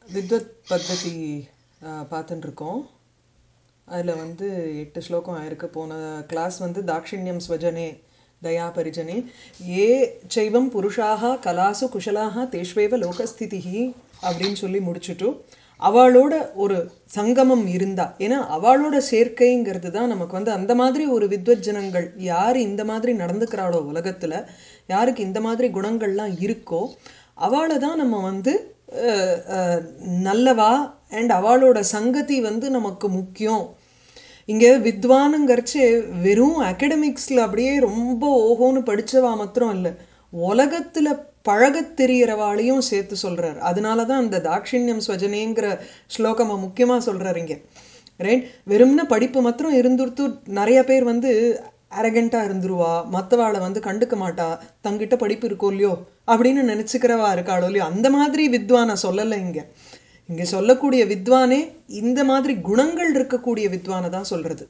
வித்வத் பத்ததி பார்த்துட்டு இருக்கோம் அதில் வந்து எட்டு ஸ்லோகம் ஆயிருக்கு போன கிளாஸ் வந்து தாக்ஷிணியம் ஸ்வஜனே தயா பரிஜனே ஏ சைவம் புருஷாக கலாசு குஷலாக தேஷ்வேவ லோகஸ்திதிஹி அப்படின்னு சொல்லி முடிச்சுட்டு அவளோட ஒரு சங்கமம் இருந்தா ஏன்னா அவளோட சேர்க்கைங்கிறது தான் நமக்கு வந்து அந்த மாதிரி ஒரு வித்வஜனங்கள் யார் இந்த மாதிரி நடந்துக்கிறாளோ உலகத்தில் யாருக்கு இந்த மாதிரி குணங்கள்லாம் இருக்கோ அவளை தான் நம்ம வந்து அஹ், அஹ், நல்லவா அண்ட் அவளோட சங்கதி வந்து நமக்கு முக்கியம் இங்கே வித்வானுங்கிறச்சு வெறும் அகடமிக்ஸில் அப்படியே ரொம்ப ஓஹோன்னு படித்தவா மாத்திரம் இல்லை உலகத்தில் பழகத் தெரியறவாளையும் சேர்த்து சொல்கிறார் அதனால தான் அந்த தாக்ஷிணியம் ஸ்வஜனேங்கிற ஸ்லோகமை முக்கியமாக சொல்கிறார் இங்கே ரைட் வெறும்ன படிப்பு மாத்திரம் இருந்துருத்து நிறைய பேர் வந்து அரகண்ட்டாக இருந்துருவா மற்றவாளை வந்து கண்டுக்க மாட்டா தங்கிட்ட படிப்பு இருக்கோ இல்லையோ அப்படின்னு நினச்சிக்கிறவா இருக்காளோ இல்லையோ அந்த மாதிரி வித்வானை சொல்லலை இங்கே இங்கே சொல்லக்கூடிய வித்வானே இந்த மாதிரி குணங்கள் இருக்கக்கூடிய வித்வானை தான் சொல்கிறது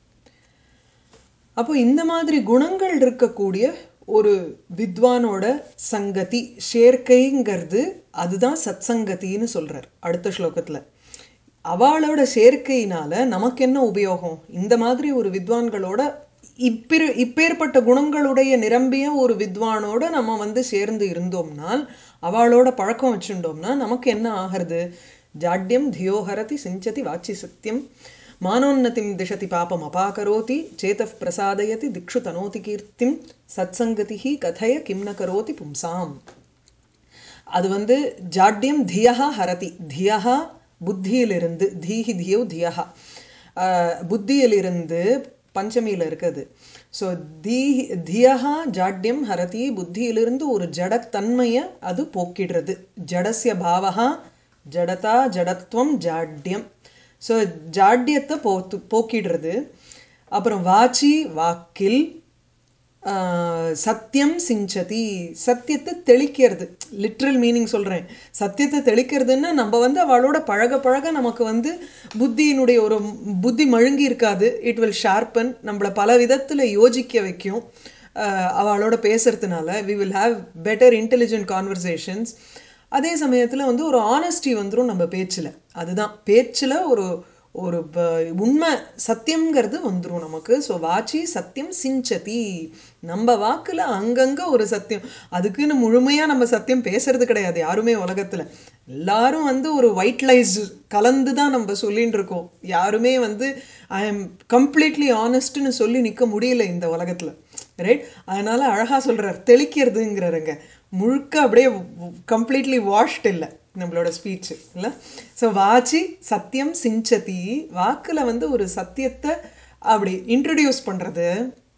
அப்போ இந்த மாதிரி குணங்கள் இருக்கக்கூடிய ஒரு வித்வானோட சங்கதி சேர்க்கைங்கிறது அதுதான் சத்சங்கத்தின்னு சொல்றார் அடுத்த ஸ்லோகத்தில் அவளோட சேர்க்கையினால நமக்கு என்ன உபயோகம் இந்த மாதிரி ஒரு வித்வான்களோட இப்பிரு இப்பேற்பட்ட குணங்களுடைய நிரம்பிய ஒரு வித்வானோட நம்ம வந்து சேர்ந்து இருந்தோம்னால் அவளோட பழக்கம் வச்சுட்டோம்னா நமக்கு என்ன ஆகிறது ஜாட்யம் தியோஹரதி சிஞ்சதி வாச்சி சத்தியம் மானோன்னதிம் திசதி பாபம் அபாகரோதி சேதப் பிரசாதயதி திக்ஷு தனோதி கீர்த்திம் சத்சங்கதிஹி கதய கிம் ந கரோதி பும்சாம் அது வந்து ஜாட்யம் தியஹா ஹரதி தியஹா புத்தியிலிருந்து தீஹி தியோ தியஹா ஆஹ் புத்தியிலிருந்து பஞ்சமியில் இருக்குது ஸோ தீ தியஹா ஜாட்யம் ஹரதி புத்தியிலிருந்து ஒரு ஜடத்தன்மையை அது போக்கிடுறது ஜடஸ்ய பாவகா ஜடதா ஜடத்துவம் ஜாட்யம் ஸோ ஜாட்யத்தை போத்து போக்கிடுறது அப்புறம் வாச்சி வாக்கில் ஆஹ், சத்தியம் சிஞ்சதி சத்தியத்தை தெளிக்கிறது லிட்ரல் மீனிங் சொல்கிறேன் சத்தியத்தை தெளிக்கிறதுன்னா நம்ம வந்து அவளோட பழக பழக நமக்கு வந்து புத்தியினுடைய ஒரு புத்தி மழுங்கி இருக்காது இட் வில் ஷார்பன் நம்மளை பல விதத்தில் யோசிக்க வைக்கும் ஆஹ், அவளோட பேசுறதுனால we will have better intelligent conversations அதே சமயத்தில் வந்து ஒரு ஆனஸ்டி வந்துடும் நம்ம பேச்சில் அதுதான் பேச்சில் ஒரு ஒரு ப- உண்மை சத்தியம்ங்கிறது வந்துடும் நமக்கு ஸோ வாச்சி சத்தியம் சிஞ்சதி நம்ம வாக்கில் அங்கங்கே ஒரு சத்தியம் அதுக்குன்னு முழுமையாக நம்ம சத்தியம் பேசுறது கிடையாது யாருமே உலகத்தில் எல்லாரும் வந்து ஒரு ஒயிட் லைஸ் கலந்து தான் நம்ம சொல்லின்னு இருக்கோம் யாருமே வந்து ஐ எம் கம்ப்ளீட்லி ஆனஸ்ட்னு சொல்லி நிற்க முடியல இந்த உலகத்தில் ரைட் அதனால அழகாக சொல்கிறார் தெளிக்கிறதுங்கிறாருங்க முழுக்க அப்படியே கம்ப்ளீட்லி வாஷ்ட் இல்லை நம்மளோட ஸ்பீச் இல்லை ஸோ வாச்சி சத்தியம் சிஞ்சதி வாக்கில் வந்து ஒரு சத்தியத்தை அப்படி இன்ட்ரடியூஸ் பண்ணுறது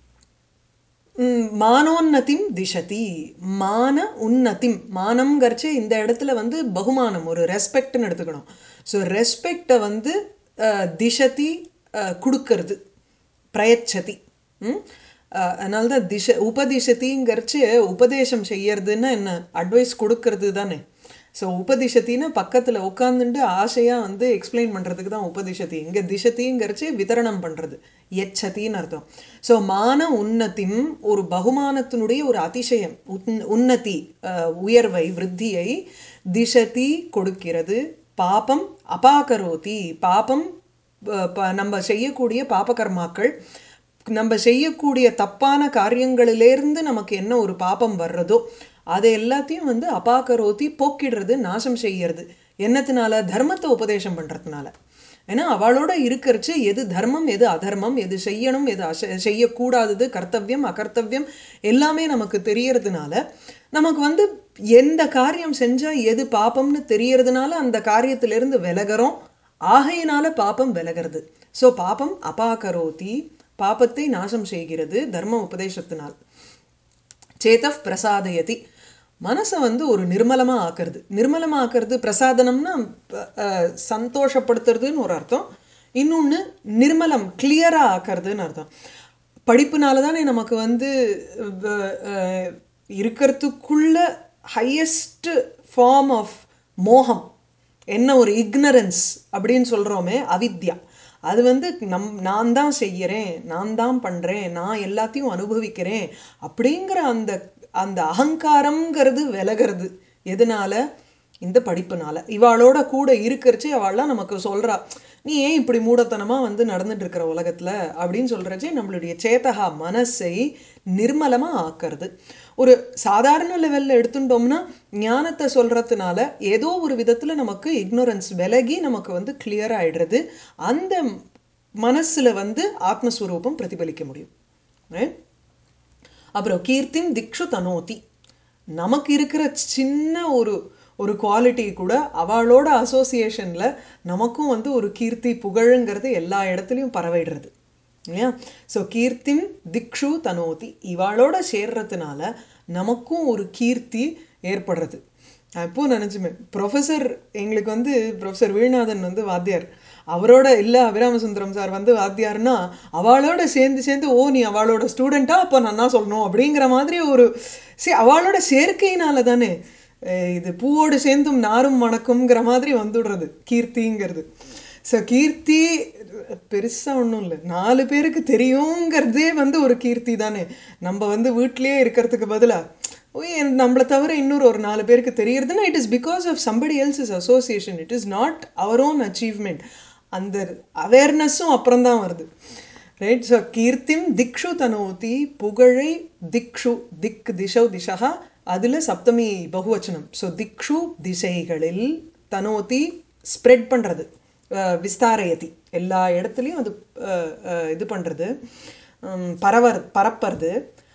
மானோன்னதிம் திசதி மான உன்னதிம் மானம்ங்கிறச்சு இந்த இடத்துல வந்து பகுமானம் ஒரு ரெஸ்பெக்ட்னு எடுத்துக்கணும் ஸோ ரெஸ்பெக்டை வந்து அஹ், திசதி அஹ், கொடுக்கறது பிரயச்சதி ம்? அஹ், அதனால தான் திச உபதிசதிங்கிறச்சு உபதேசம் செய்யறதுன்னா என்ன அட்வைஸ் கொடுக்கறது தானே ஸோ உபதிஷத்தின்னு பக்கத்தில் உட்காந்துட்டு ஆசையாக வந்து எக்ஸ்பிளைன் பண்ணுறதுக்கு தான் உபதிஷதி இங்கே திசதிங்கிறச்சு விதரணம் பண்ணுறது எச்சதின்னு அர்த்தம் ஸோ மான உன்னதிம் ஒரு பகுமானத்தினுடைய ஒரு அதிசயம் உன் உன்னதி அஹ், உயர்வை விருத்தியை திசதி கொடுக்கிறது பாபம் அபாகரோதி பாபம் ப- ப- நம்ம செய்யக்கூடிய பாபகர்மாக்கள் நம்ம செய்யக்கூடிய தப்பான காரியங்களிலேருந்து நமக்கு என்ன ஒரு பாபம் வர்றதோ அதை எல்லாத்தையும் வந்து அபாக்கரோத்தி போக்கிடுறது நாசம் செய்யறது என்னத்தினால தர்மத்தை உபதேசம் பண்ணுறதுனால ஏன்னா அவளோட இருக்கிறச்சு எது தர்மம் எது அதர்மம் எது செய்யணும் எது அச செய்யக்கூடாதது கர்த்தவியம் அகர்த்தவியம் எல்லாமே நமக்கு தெரியறதுனால நமக்கு வந்து எந்த காரியம் செஞ்சால் எது பாபம்னு தெரியறதுனால அந்த காரியத்திலிருந்து விலகிறோம் ஆகையினால பாபம் விலகிறது ஸோ பாபம் அபாகரோதி பாபத்தை நாசம் செய்கிறது தர்ம உபதேசத்தினால் சேதப் பிரசாதயதி மனசை வந்து ஒரு நிர்மலமாக ஆக்கிறது நிர்மலமாக ஆக்கிறது பிரசாதனம்னா அஹ், சந்தோஷப்படுத்துறதுன்னு ஒரு அர்த்தம் இன்னொன்று நிர்மலம் கிளியராக ஆக்கிறதுன்னு அர்த்தம் படிப்புனால தானே நமக்கு வந்து அஹ், அஹ், இருக்கிறதுக்குள்ள ஹையஸ்ட் ஃபார்ம் ஆஃப் மோகம் என்ன ஒரு இக்னரன்ஸ் அப்படின்னு சொல்கிறோமே அவித்யா அது வந்து நம் நான் தான் செய்யறேன் நான் தான் பண்ணுறேன் நான் எல்லாத்தையும் அனுபவிக்கிறேன் அப்படிங்கிற அந்த அந்த அகங்காரம்ங்கிறது விலகிறது எதனால இந்த படிப்புனால இவாளோட கூட இருக்கிறச்சு அவள்லாம் நமக்கு சொல்றா நீ ஏன் இப்படி மூடத்தனமா வந்து நடந்துட்டு இருக்கிற உலகத்துல அப்படின்னு சொல்றச்சே நம்மளுடைய சேதகா மனசை நிர்மலமா ஆக்கிறது ஒரு சாதாரண லெவல்ல எடுத்துட்டோம்னா ஞானத்தை சொல்றதுனால ஏதோ ஒரு விதத்துல நமக்கு இக்னோரன்ஸ் விலகி நமக்கு வந்து கிளியர் ஆயிடுறது அந்த மனசுல வந்து ஆத்மஸ்வரூபம் பிரதிபலிக்க முடியும் Right? அப்புறம் கீர்த்திம் திக்ஷு தனோதி நமக்கு இருக்கிற சின்ன ஒரு ஒரு குவாலிட்டி கூட அவளோட அசோசியேஷன்ல நமக்கும் வந்து ஒரு கீர்த்தி புகழுங்கிறது எல்லா இடத்துலையும் பரவிடுறது இல்லையா ஸோ கீர்த்திம் திக்ஷு தனோதி இவாளோட சேர்றதுனால நமக்கும் ஒரு கீர்த்தி ஏற்படுறது நான் இப்போ நினச்சுமே ப்ரொஃபஸர் எங்களுக்கு வந்து ப்ரொஃபஸர் வீழ்நாதன் வந்து வாத்தியார் அவரோட இல்லை அபிராமசுந்தரம் சார் வந்து வாத்தியார்னா அவளோட சேர்ந்து சேர்ந்து ஓ நீ அவளோட ஸ்டூடெண்ட்டா அப்போ நான் தான் சொல்லணும் அப்படிங்கிற மாதிரி ஒரு சரி அவளோட சேர்க்கையினால தானே அஹ் இது பூவோடு சேர்ந்தும் நாரும் மணக்கும்ங்கிற மாதிரி வந்துடுறது கீர்த்திங்கிறது ஸோ கீர்த்தி பெருசாக ஒன்றும் இல்லை நாலு பேருக்கு தெரியுங்கிறதே வந்து ஒரு கீர்த்தி தானே நம்ம வந்து வீட்டிலேயே இருக்கிறதுக்கு பதிலாக நம்மளை தவிர இன்னொரு ஒரு நாலு பேருக்கு தெரியறதுன்னா it is because of somebody else association it is not our own achievement அந்த அவேர்னஸும் அப்புறம் தான் வருது ரைட் ஸோ கீர்த்திம் திக்ஷு தனோதி புகழை திக்ஷு திக் திஷௌ திஷா அதில் சப்தமி பகுவச்சனம் ஸோ திக்ஷு திசைகளில் தனோதி ஸ்ப்ரெட் பண்ணுறது விஸ்தாரயதி எல்லா இடத்துலையும் அது அஹ், அஹ், இது பண்ணுறது பரவர் பரப்புறது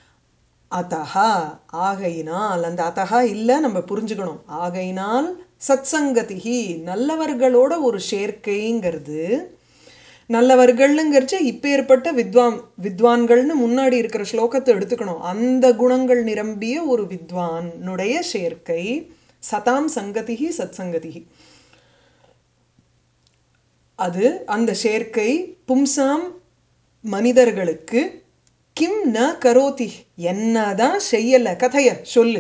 அத்தஹா ஆகையினால் அந்த அத்தஹா இல்லை நம்ம புரிஞ்சுக்கணும் ஆகையினால் சத்சங்கதிஹி நல்லவர்களோட ஒரு சேர்க்கைங்கிறது நல்லவர்கள்ங்கிறச்ச இப்பேற்பட்ட வித்வான் வித்வான்கள்னு முன்னாடி இருக்கிற ஸ்லோகத்தை எடுத்துக்கணும் அந்த குணங்கள் நிரம்பிய ஒரு வித்வானுடைய சேர்க்கை சதாம் சங்கதிஹி சத்சங்கதிஹி அது அந்த சேர்க்கை பும்சாம் மனிதர்களுக்கு கிம் ந கரோதி என்னதான் செய்யல கதைய சொல்லு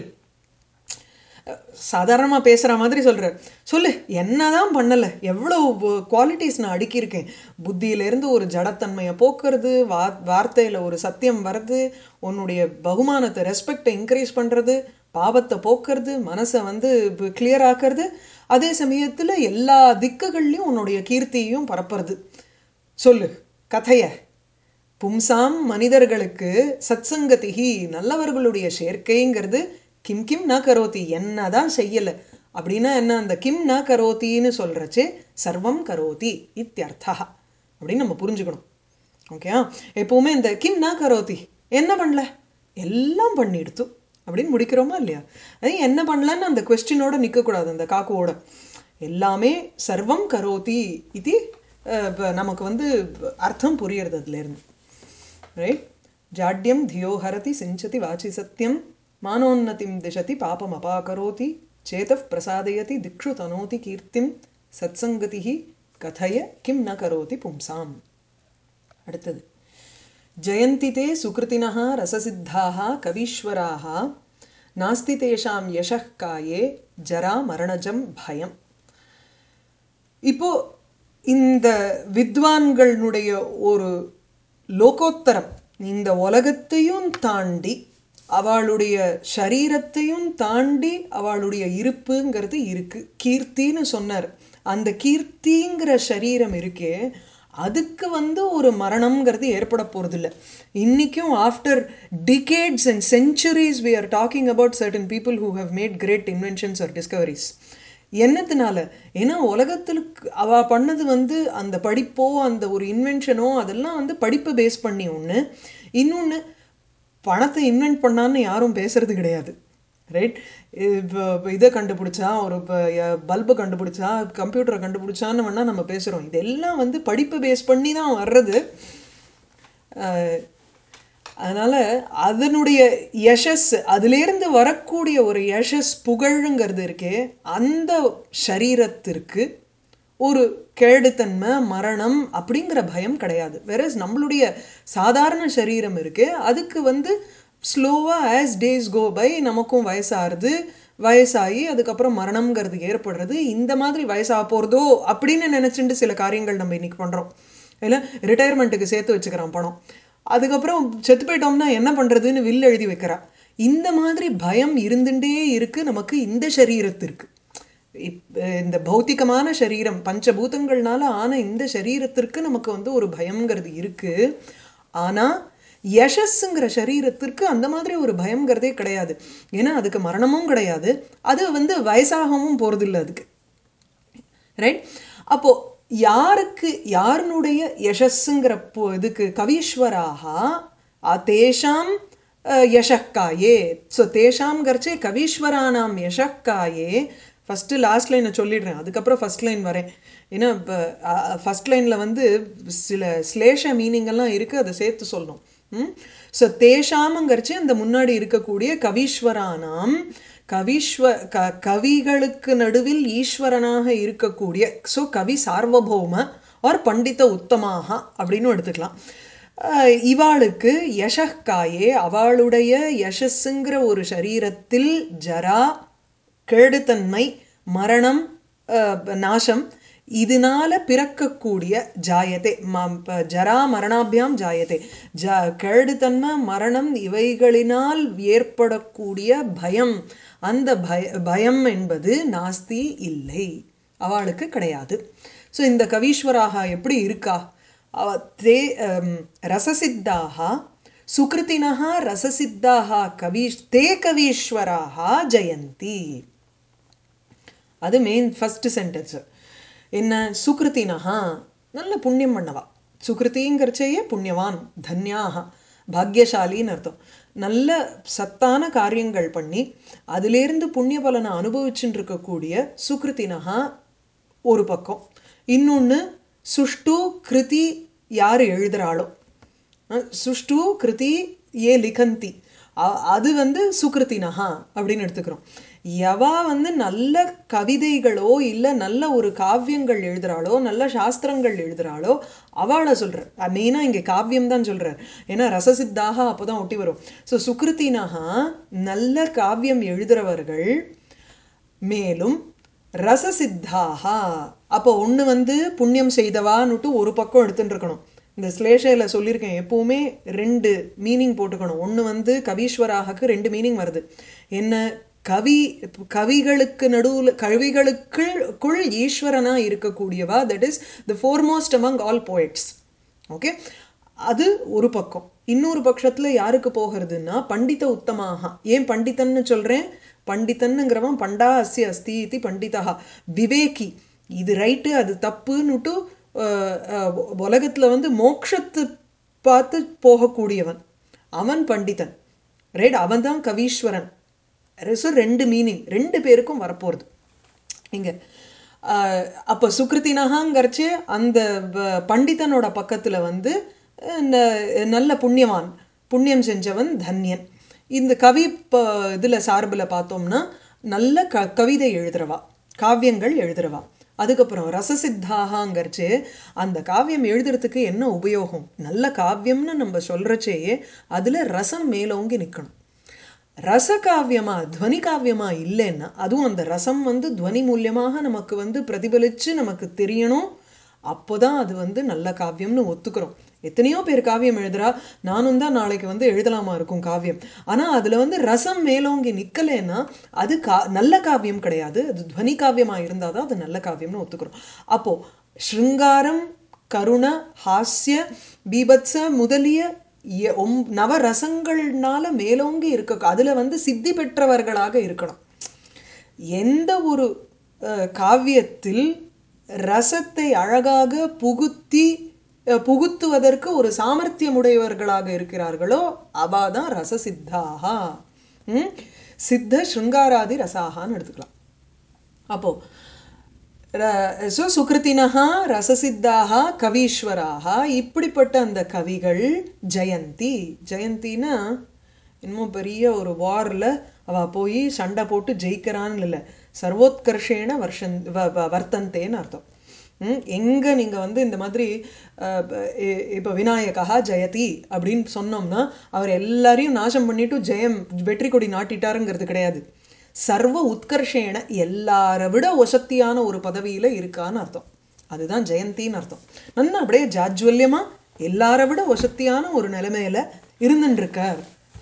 சாதாரணமாக பேசுகிற மாதிரி சொல்கிறார் சொல்லு என்னதான் பண்ணலை எவ்வளோ குவாலிட்டிஸ் நான் அடுக்கியிருக்கேன் புத்தியிலேருந்து ஒரு ஜடத்தன்மையை போக்குறது வா வார்த்தையில் ஒரு சத்தியம் வர்றது உன்னுடைய பகுமானத்தை ரெஸ்பெக்டை இன்க்ரீஸ் பண்ணுறது பாவத்தை போக்குறது மனசை வந்து கிளியர் ஆக்கிறது அதே சமயத்தில் எல்லா திக்குகள்லையும் உன்னுடைய கீர்த்தியையும் பரப்புறது சொல்லு கதைய பும்சாம் மனிதர்களுக்கு சத்சங்கதிகி நல்லவர்களுடைய சேர்க்கைங்கிறது கிம் கிம் ந கரோதி என்னதான் செய்யலை அப்படின்னா என்ன அந்த கிம் ந கரோத்தின்னு சொல்கிறச்சே சர்வம் கரோதி இத்தியர்த்தா அப்படின்னு நம்ம புரிஞ்சுக்கணும் ஓகேயா எப்போவுமே இந்த கிம் ந கரோதி என்ன பண்ணல எல்லாம் பண்ணிடுத்து அப்படின்னு முடிக்கிறோமா இல்லையா அது என்ன பண்ணலன்னு அந்த கொஸ்டினோட நிற்கக்கூடாது அந்த காக்குவோட எல்லாமே சர்வம் கரோதி இது அஹ், இப்ப நமக்கு வந்து அர்த்தம் புரியறது அதுலேருந்து ரைட் ஜாட்யம் தியோ ஹரதி சிஞ்சதி வாச்சி சத்தியம் மானோன்னதிம் திசதி பாபம் அபாகரோதி சேதப் பிரசாதயதி திக்ஷு தனோதி கீர்த்திம் சத்சங்கதிஹி கதய கிம் ந கரோதி பும்சாம் அடுத்தது ஜெயந்தி தே சுகிருத்தினः ரசசித்தாः கவீஸ்வராः நாஸ்தி தேஷாம் யசः காயே ஜரா மரணஜம் பயம் இப்போ இந்த வித்வான்களுடைய ஒரு லோகோத்தரம் இந்த உலகத்தையும் தாண்டி அவளுடைய சரீரத்தையும் தாண்டி அவளுடைய இருப்புங்கிறது இருக்கு கீர்த்தின்னு சொன்னார் அந்த கீர்த்திங்கிற சரீரம் இருக்கே அதுக்கு வந்து ஒரு மரணம்ங்கிறது ஏற்பட போகிறதில்ல இன்றைக்கும் after decades and centuries we are talking about certain people who have made great inventions or discoveries என்னத்தினால ஏன்னா உலகத்திற்கு அவ பண்ணது வந்து அந்த படிப்போ அந்த ஒரு இன்வென்ஷனோ அதெல்லாம் வந்து படிப்பை பேஸ் பண்ணி ஒன்று இன்னொன்று பணத்தை இன்வென்ட் பண்ணான்னு யாரும் பேசுறது கிடையாது ரைட் இப்போ இதை கண்டுபிடிச்சா ஒரு இப்போ பல்பை கண்டுபிடிச்சா கம்ப்யூட்டரை கண்டுபிடிச்சான்னு வேணால் நம்ம பேசுகிறோம் இதெல்லாம் வந்து படிப்பை பேஸ் பண்ணி தான் வர்றது அஹ், அதனால அதனுடைய யஷஸ் அதிலிருந்து வரக்கூடிய ஒரு யஷஸ் புகழுங்கிறது இருக்கே அந்த சரீரத்திற்கு ஒரு கேடுத்தன்மை மரணம் அப்படிங்கிற பயம் கிடையாது வேறஸ் நம்மளுடைய சாதாரண சரீரம் இருக்கு அதுக்கு வந்து ஸ்லோவாக ஆஸ் டேஸ் கோ பை நமக்கும் வயசாகுது வயசாகி அதுக்கப்புறம் மரணம்ங்கிறது ஏற்படுறது இந்த மாதிரி வயசாக போகிறதோ அப்படின்னு நினச்சிட்டு சில காரியங்கள் நம்ம இன்னைக்கு பண்ணுறோம் இல்லை ரிட்டையர்மெண்ட்டுக்கு சேர்த்து வச்சுக்கிறான் பணம் அதுக்கப்புறம் செத்து போயிட்டோம்னா என்ன பண்ணுறதுன்னு வில் எழுதி வைக்கிறா இந்த மாதிரி பயம் இருந்துட்டே இருக்கு நமக்கு இந்த சரீரத்திற்கு இப் இந்த பௌத்திகமான சரீரம் பஞ்சபூதங்கள்னால ஆன இந்த சரீரத்திற்கு நமக்கு வந்து ஒரு பயம்ங்கிறது இருக்கு ஆனா யசஸ்ங்கிற சரீரத்திற்கு அந்த மாதிரி ஒரு பயம்ங்கிறதே கிடையாது ஏன்னா அதுக்கு மரணமும் கிடையாது அது வந்து வயசாகவும் போறதில்லை அதுக்கு ரைட் அப்போ யாருக்கு யாருனுடைய யசஸ்ங்கிற போ- இதுக்கு கவீஸ்வராக அ- தேஷாம் அஹ், யசக்காயே ஸோ தேஷாம்ங்கிறச்சே கவீஸ்வரானாம் யசக்காயே ஃபஸ்ட்டு லாஸ்ட் லைனை சொல்லிடுறேன் அதுக்கப்புறம் ஃபர்ஸ்ட் லைன் வரேன் ஏன்னா இப்போ ஃபஸ்ட் லைனில் வந்து சில ஸ்லேஷ மீனிங் எல்லாம் இருக்குது அதை சேர்த்து சொல்லணும் ம் ஸோ தேஷாமங்கிறச்சு அந்த முன்னாடி இருக்கக்கூடிய கவீஸ்வரானாம் கவீஸ்வ க கவிகளுக்கு நடுவில் ஈஸ்வரனாக இருக்கக்கூடிய ஸோ கவி சார்வபௌம ஆர் பண்டித உத்தமாக அப்படின்னு எடுத்துக்கலாம் அஹ் இவாளுக்கு யசக்காயே அவளுடைய யசஸ்ங்கிற ஒரு சரீரத்தில் ஜரா கேடுத்தன்மை மரணம் அஹ், நாசம் இதனால பிறக்கக்கூடிய ஜாயத்தை ம- ப- ஜரா மரணாபியாம் ஜாயத்தை ஜ கேடுத்தன்மை மரணம் இவைகளினால் ஏற்படக்கூடிய பயம் அந்த பய பயம் என்பது நாஸ்தி இல்லை அவளுக்கு கிடையாது ஸோ இந்த கவீஸ்வராக எப்படி இருக்கா அவ தே அம், ரசசித்தாக சுகிருத்தினः ரசசித்தாக கவீஷ் தே கவீஸ்வராக ஜெயந்தி அது மெயின் ஃபர்ஸ்ட் சென்டென்ஸ் என்ன சுகிருத்தினஹா நல்ல புண்ணியம் பண்ணவா சுகிருத்திங்கிறச்சேயே புண்ணியவான் தன்யாக பாக்யசாலின்னு அர்த்தம் நல்ல சத்தான காரியங்கள் பண்ணி அதிலேருந்து புண்ணிய பலனை அனுபவிச்சுட்டு இருக்கக்கூடிய சுகிருத்தினஹா ஒரு பக்கம் இன்னொன்று சுஷ்டு கிருதி யார் எழுதுறாளோ அஹ் சுஷ்டு கிருதி ஏ லிகந்தி அ- அது வந்து சுகிருத்தினஹா அப்படின்னு எடுத்துக்கிறோம் எவா வந்து நல்ல கவிதைகளோ இல்லை நல்ல ஒரு காவியங்கள் எழுதுறாளோ நல்ல சாஸ்திரங்கள் எழுதுறாளோ அவளை சொல்கிறார் மெயினாக இங்கே காவியம் தான் சொல்கிறார் ஏன்னா ரசசித்தாக அப்போ தான் ஒட்டி வரும் ஸோ சுகிருத்தினஹா நல்ல காவியம் எழுதுறவர்கள் மேலும் ரசசித்தாகா அப்போ ஒன்று வந்து புண்ணியம் செய்தவான்னுட்டு ஒரு பக்கம் எடுத்துட்டு இருக்கணும் இந்த ஸ்லேஷையில் சொல்லியிருக்கேன் எப்பவுமே ரெண்டு மீனிங் போட்டுக்கணும் ஒன்று வந்து கவீஸ்வராகக்கு ரெண்டு மீனிங் வருது என்ன கவி கவிகளுக்கு நடுவில் கவிகளுக்குள் ஈஸ்வரனா இருக்கக்கூடியவா that is the foremost among all poets okay அது ஒரு பக்கம் இன்னொரு பட்சத்துல யாருக்கு போகிறதுன்னா பண்டித உத்தமாக ஏன் பண்டிதன்னு சொல்றேன் பண்டிதன்னுங்கிறவன் பண்டா அஸ்ய அஸ்தி இது பண்டிதா விவேகி இது ரைட்டு அது தப்புன்னுட்டு அஹ், அஹ், உலகத்துல வந்து மோட்சத்து பார்த்து போகக்கூடியவன் அவன் பண்டிதன் ரைட் அவன் தான் கவீஸ்வரன் ஸோ ரெண்டு மீனிங் ரெண்டு பேருக்கும் வரப்போகிறது இங்க ஆஹ், அப்போ சுக்ருத்தினகாங்கிறச்சு அந்த வ- பண்டிதனோட பக்கத்துல வந்து அஹ், ந- நல்ல புண்ணியவான் புண்ணியம் செஞ்சவன் தன்யன் இந்த கவி ப இதில் சார்பில் பார்த்தோம்னா நல்ல க கவிதை எழுதுறவா காவியங்கள் எழுதுறவா அதுக்கப்புறம் ரசசித்தாகங்கிறச்சு அந்த காவியம் எழுதுறதுக்கு என்ன உபயோகம் நல்ல காவியம்னு நம்ம சொல்றச்சே அதுல ரசம் மேலோங்கி நிற்கணும் ரசகாவியமா துவனி காவியமா இல்லைன்னா அதுவும் அந்த ரசம் வந்து துவனி மூலியமாக நமக்கு வந்து பிரதிபலிச்சு நமக்கு தெரியணும் அப்போதான் அது வந்து நல்ல காவியம்னு ஒத்துக்கிறோம் எத்தனையோ பேர் காவியம் எழுதுறா நானும் தான் நாளைக்கு வந்து எழுதலாமா இருக்கும் காவியம் ஆனா அதுல வந்து ரசம் மேலோங்கி நிக்கலைன்னா அது கா நல்ல காவியம் கிடையாது அது துவனி காவியமா இருந்தாதான் அது நல்ல காவியம்னு ஒத்துக்கிறோம் அப்போ ஸ்ருங்காரம் கருண ஹாஸ்ய பீபத்ச முதலிய எ- ஒம்- நவரசங்கள்னால மேலோங்கி இருக்க அதுல வந்து சித்தி பெற்றவர்களாக இருக்கணும் எந்த ஒரு அஹ், காவியத்தில் ரசத்தை அழகாக புகுத்தி அஹ், புகுத்துவதற்கு ஒரு சாமர்த்தியமுடையவர்களாக இருக்கிறார்களோ அவா தான் ரசசித்தாகா ம்? சித்த ஸ்ருங்காராதி ரசாகான்னு எடுத்துக்கலாம் அப்போ ஸோ சுக்ருத்தினஹா ரசசித்தாக கவீஸ்வராக இப்படிப்பட்ட அந்த கவிகள் ஜெயந்தி ஜெயந்தினா இன்னும் பெரிய ஒரு வாரில் அவ போய் சண்டை போட்டு ஜெயிக்கிறான்னு இல்லை சர்வோத்கர்ஷேன வர்ஷன் வ- வ- வர்த்தந்தேன்னு அர்த்தம் ம், எங்க நீங்க வந்து இந்த மாதிரி அஹ், இ- இப்ப விநாயகா ஜெயதி அப்படின்னு சொன்னோம்னா அவர் எல்லாரையும் நாசம் பண்ணிட்டு ஜெயம் வெற்றி கொடி நாட்டிட்டாருங்கிறது கிடையாது சர்வ உத்கர்ஷேன எல்லாரை விட ஒசத்தியான ஒரு பதவியில இருக்கான்னு அர்த்தம் அதுதான் ஜெயந்தின்னு அர்த்தம் நல்லா அப்படியே ஜாஜ்வல்யமா எல்லாரை விட ஒசத்தியான ஒரு நிலைமையில இருந்துட்டு இருக்கார்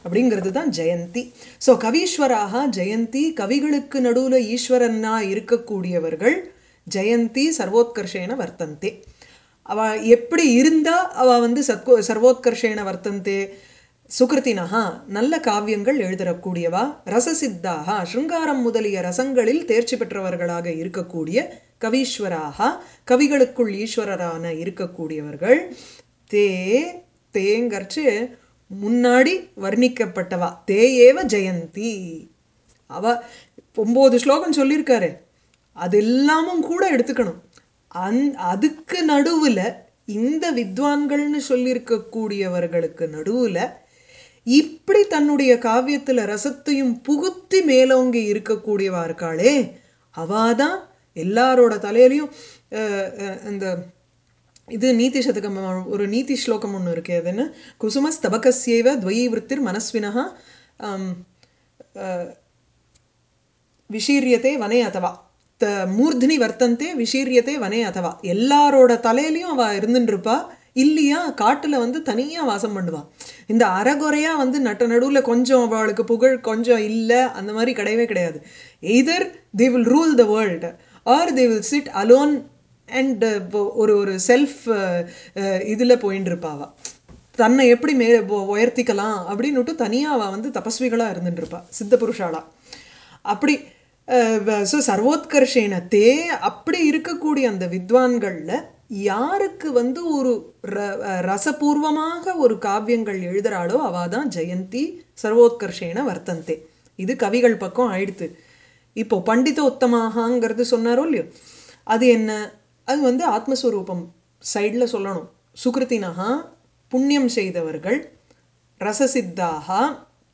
அப்படிங்கிறது தான் ஜெயந்தி ஸோ கவீஸ்வராக ஜெயந்தி கவிகளுக்கு நடுவில் ஈஸ்வரனா இருக்கக்கூடியவர்கள் ஜெயந்தி சர்வோத்கர்ஷேன வர்த்தந்தே அவ எப்படி இருந்தா அவ வந்து சத்கோ சர்வோத்கர்ஷேன வர்த்தந்தே சுகிருத்தினஹா நல்ல காவியங்கள் எழுதறக்கூடியவா ரசசித்தாக ஸ்ருங்காரம் முதலிய ரசங்களில் தேர்ச்சி பெற்றவர்களாக இருக்கக்கூடிய கவீஸ்வராக கவிகளுக்குள் ஈஸ்வரரான இருக்கக்கூடியவர்கள் தே தேங்கர்ச்சு முன்னாடி வர்ணிக்கப்பட்டவா தே ஏவ ஜெயந்தி அவ ஒன்பது ஸ்லோகம் சொல்லியிருக்காரு அது எல்லாமும் கூட எடுத்துக்கணும் அந் அதுக்கு நடுவுல இந்த வித்வான்கள்னு சொல்லியிருக்கக்கூடியவர்களுக்கு நடுவுல இப்படி தன்னுடைய காவியத்துல ரசத்தையும் புகுத்தி மேலோங்கி இருக்கக்கூடியவா இருக்காளே அவாதான் எல்லாரோட தலையிலையும் அஹ், அஹ், இந்த இது நீதி சதகம் ஒரு நீதி ஸ்லோகம் ஒன்று இருக்கு அதுன்னு குசும ஸ்தபகஸ்யேவ துவயி விற்த்திர் மனஸ்வினஹா ஆம், அஹ், விஷீரியத்தே வனே அதவா த மூர்த்தினி வர்த்தந்தே விஷீரியத்தே வனே அதவா எல்லாரோட தலையிலையும் அவ இருந்துட்டு இருப்பா இல்லையா காட்டுல வந்து தனியா வாசம் பண்ணுவா இந்த அறகுறையா வந்து நட்ட நடுவுல கொஞ்சம் அவளுக்கு புகழ் கொஞ்சம் இல்லை அந்த மாதிரி கிடையவே கிடையாது either they will rule the world or they will sit alone and ஒரு ஒரு செல்ஃப் இதில் போயின்னு இருப்பாவா தன்னை எப்படி மே உ- உயர்த்திக்கலாம் அப்படின்னுட்டு தனியாக அவள் வந்து தபஸ்விகளாக இருந்துட்டு இருப்பா சித்த புருஷாளா அப்படி ஸோ சர்வோத்கர்ஷேன தே அப்படி இருக்கக்கூடிய அந்த வித்வான்களில் யாருக்கு வந்து ஒரு ர- அஹ் ரசபூர்வமாக ஒரு காவியங்கள் எழுதுறாளோ அவ தான் ஜெயந்தி சர்வோத்கர்ஷேன வர்த்தந்தே இது கவிகள் பக்கம் ஆயிடுத்து இப்போ பண்டித உத்தமாகங்கிறது சொன்னாரோ இல்லையோ அது என்ன அது வந்து ஆத்மஸ்வரூபம் சைடில் சொல்லணும் சுகிருத்தினஹா புண்ணியம் செய்தவர்கள் ரசசித்தாகா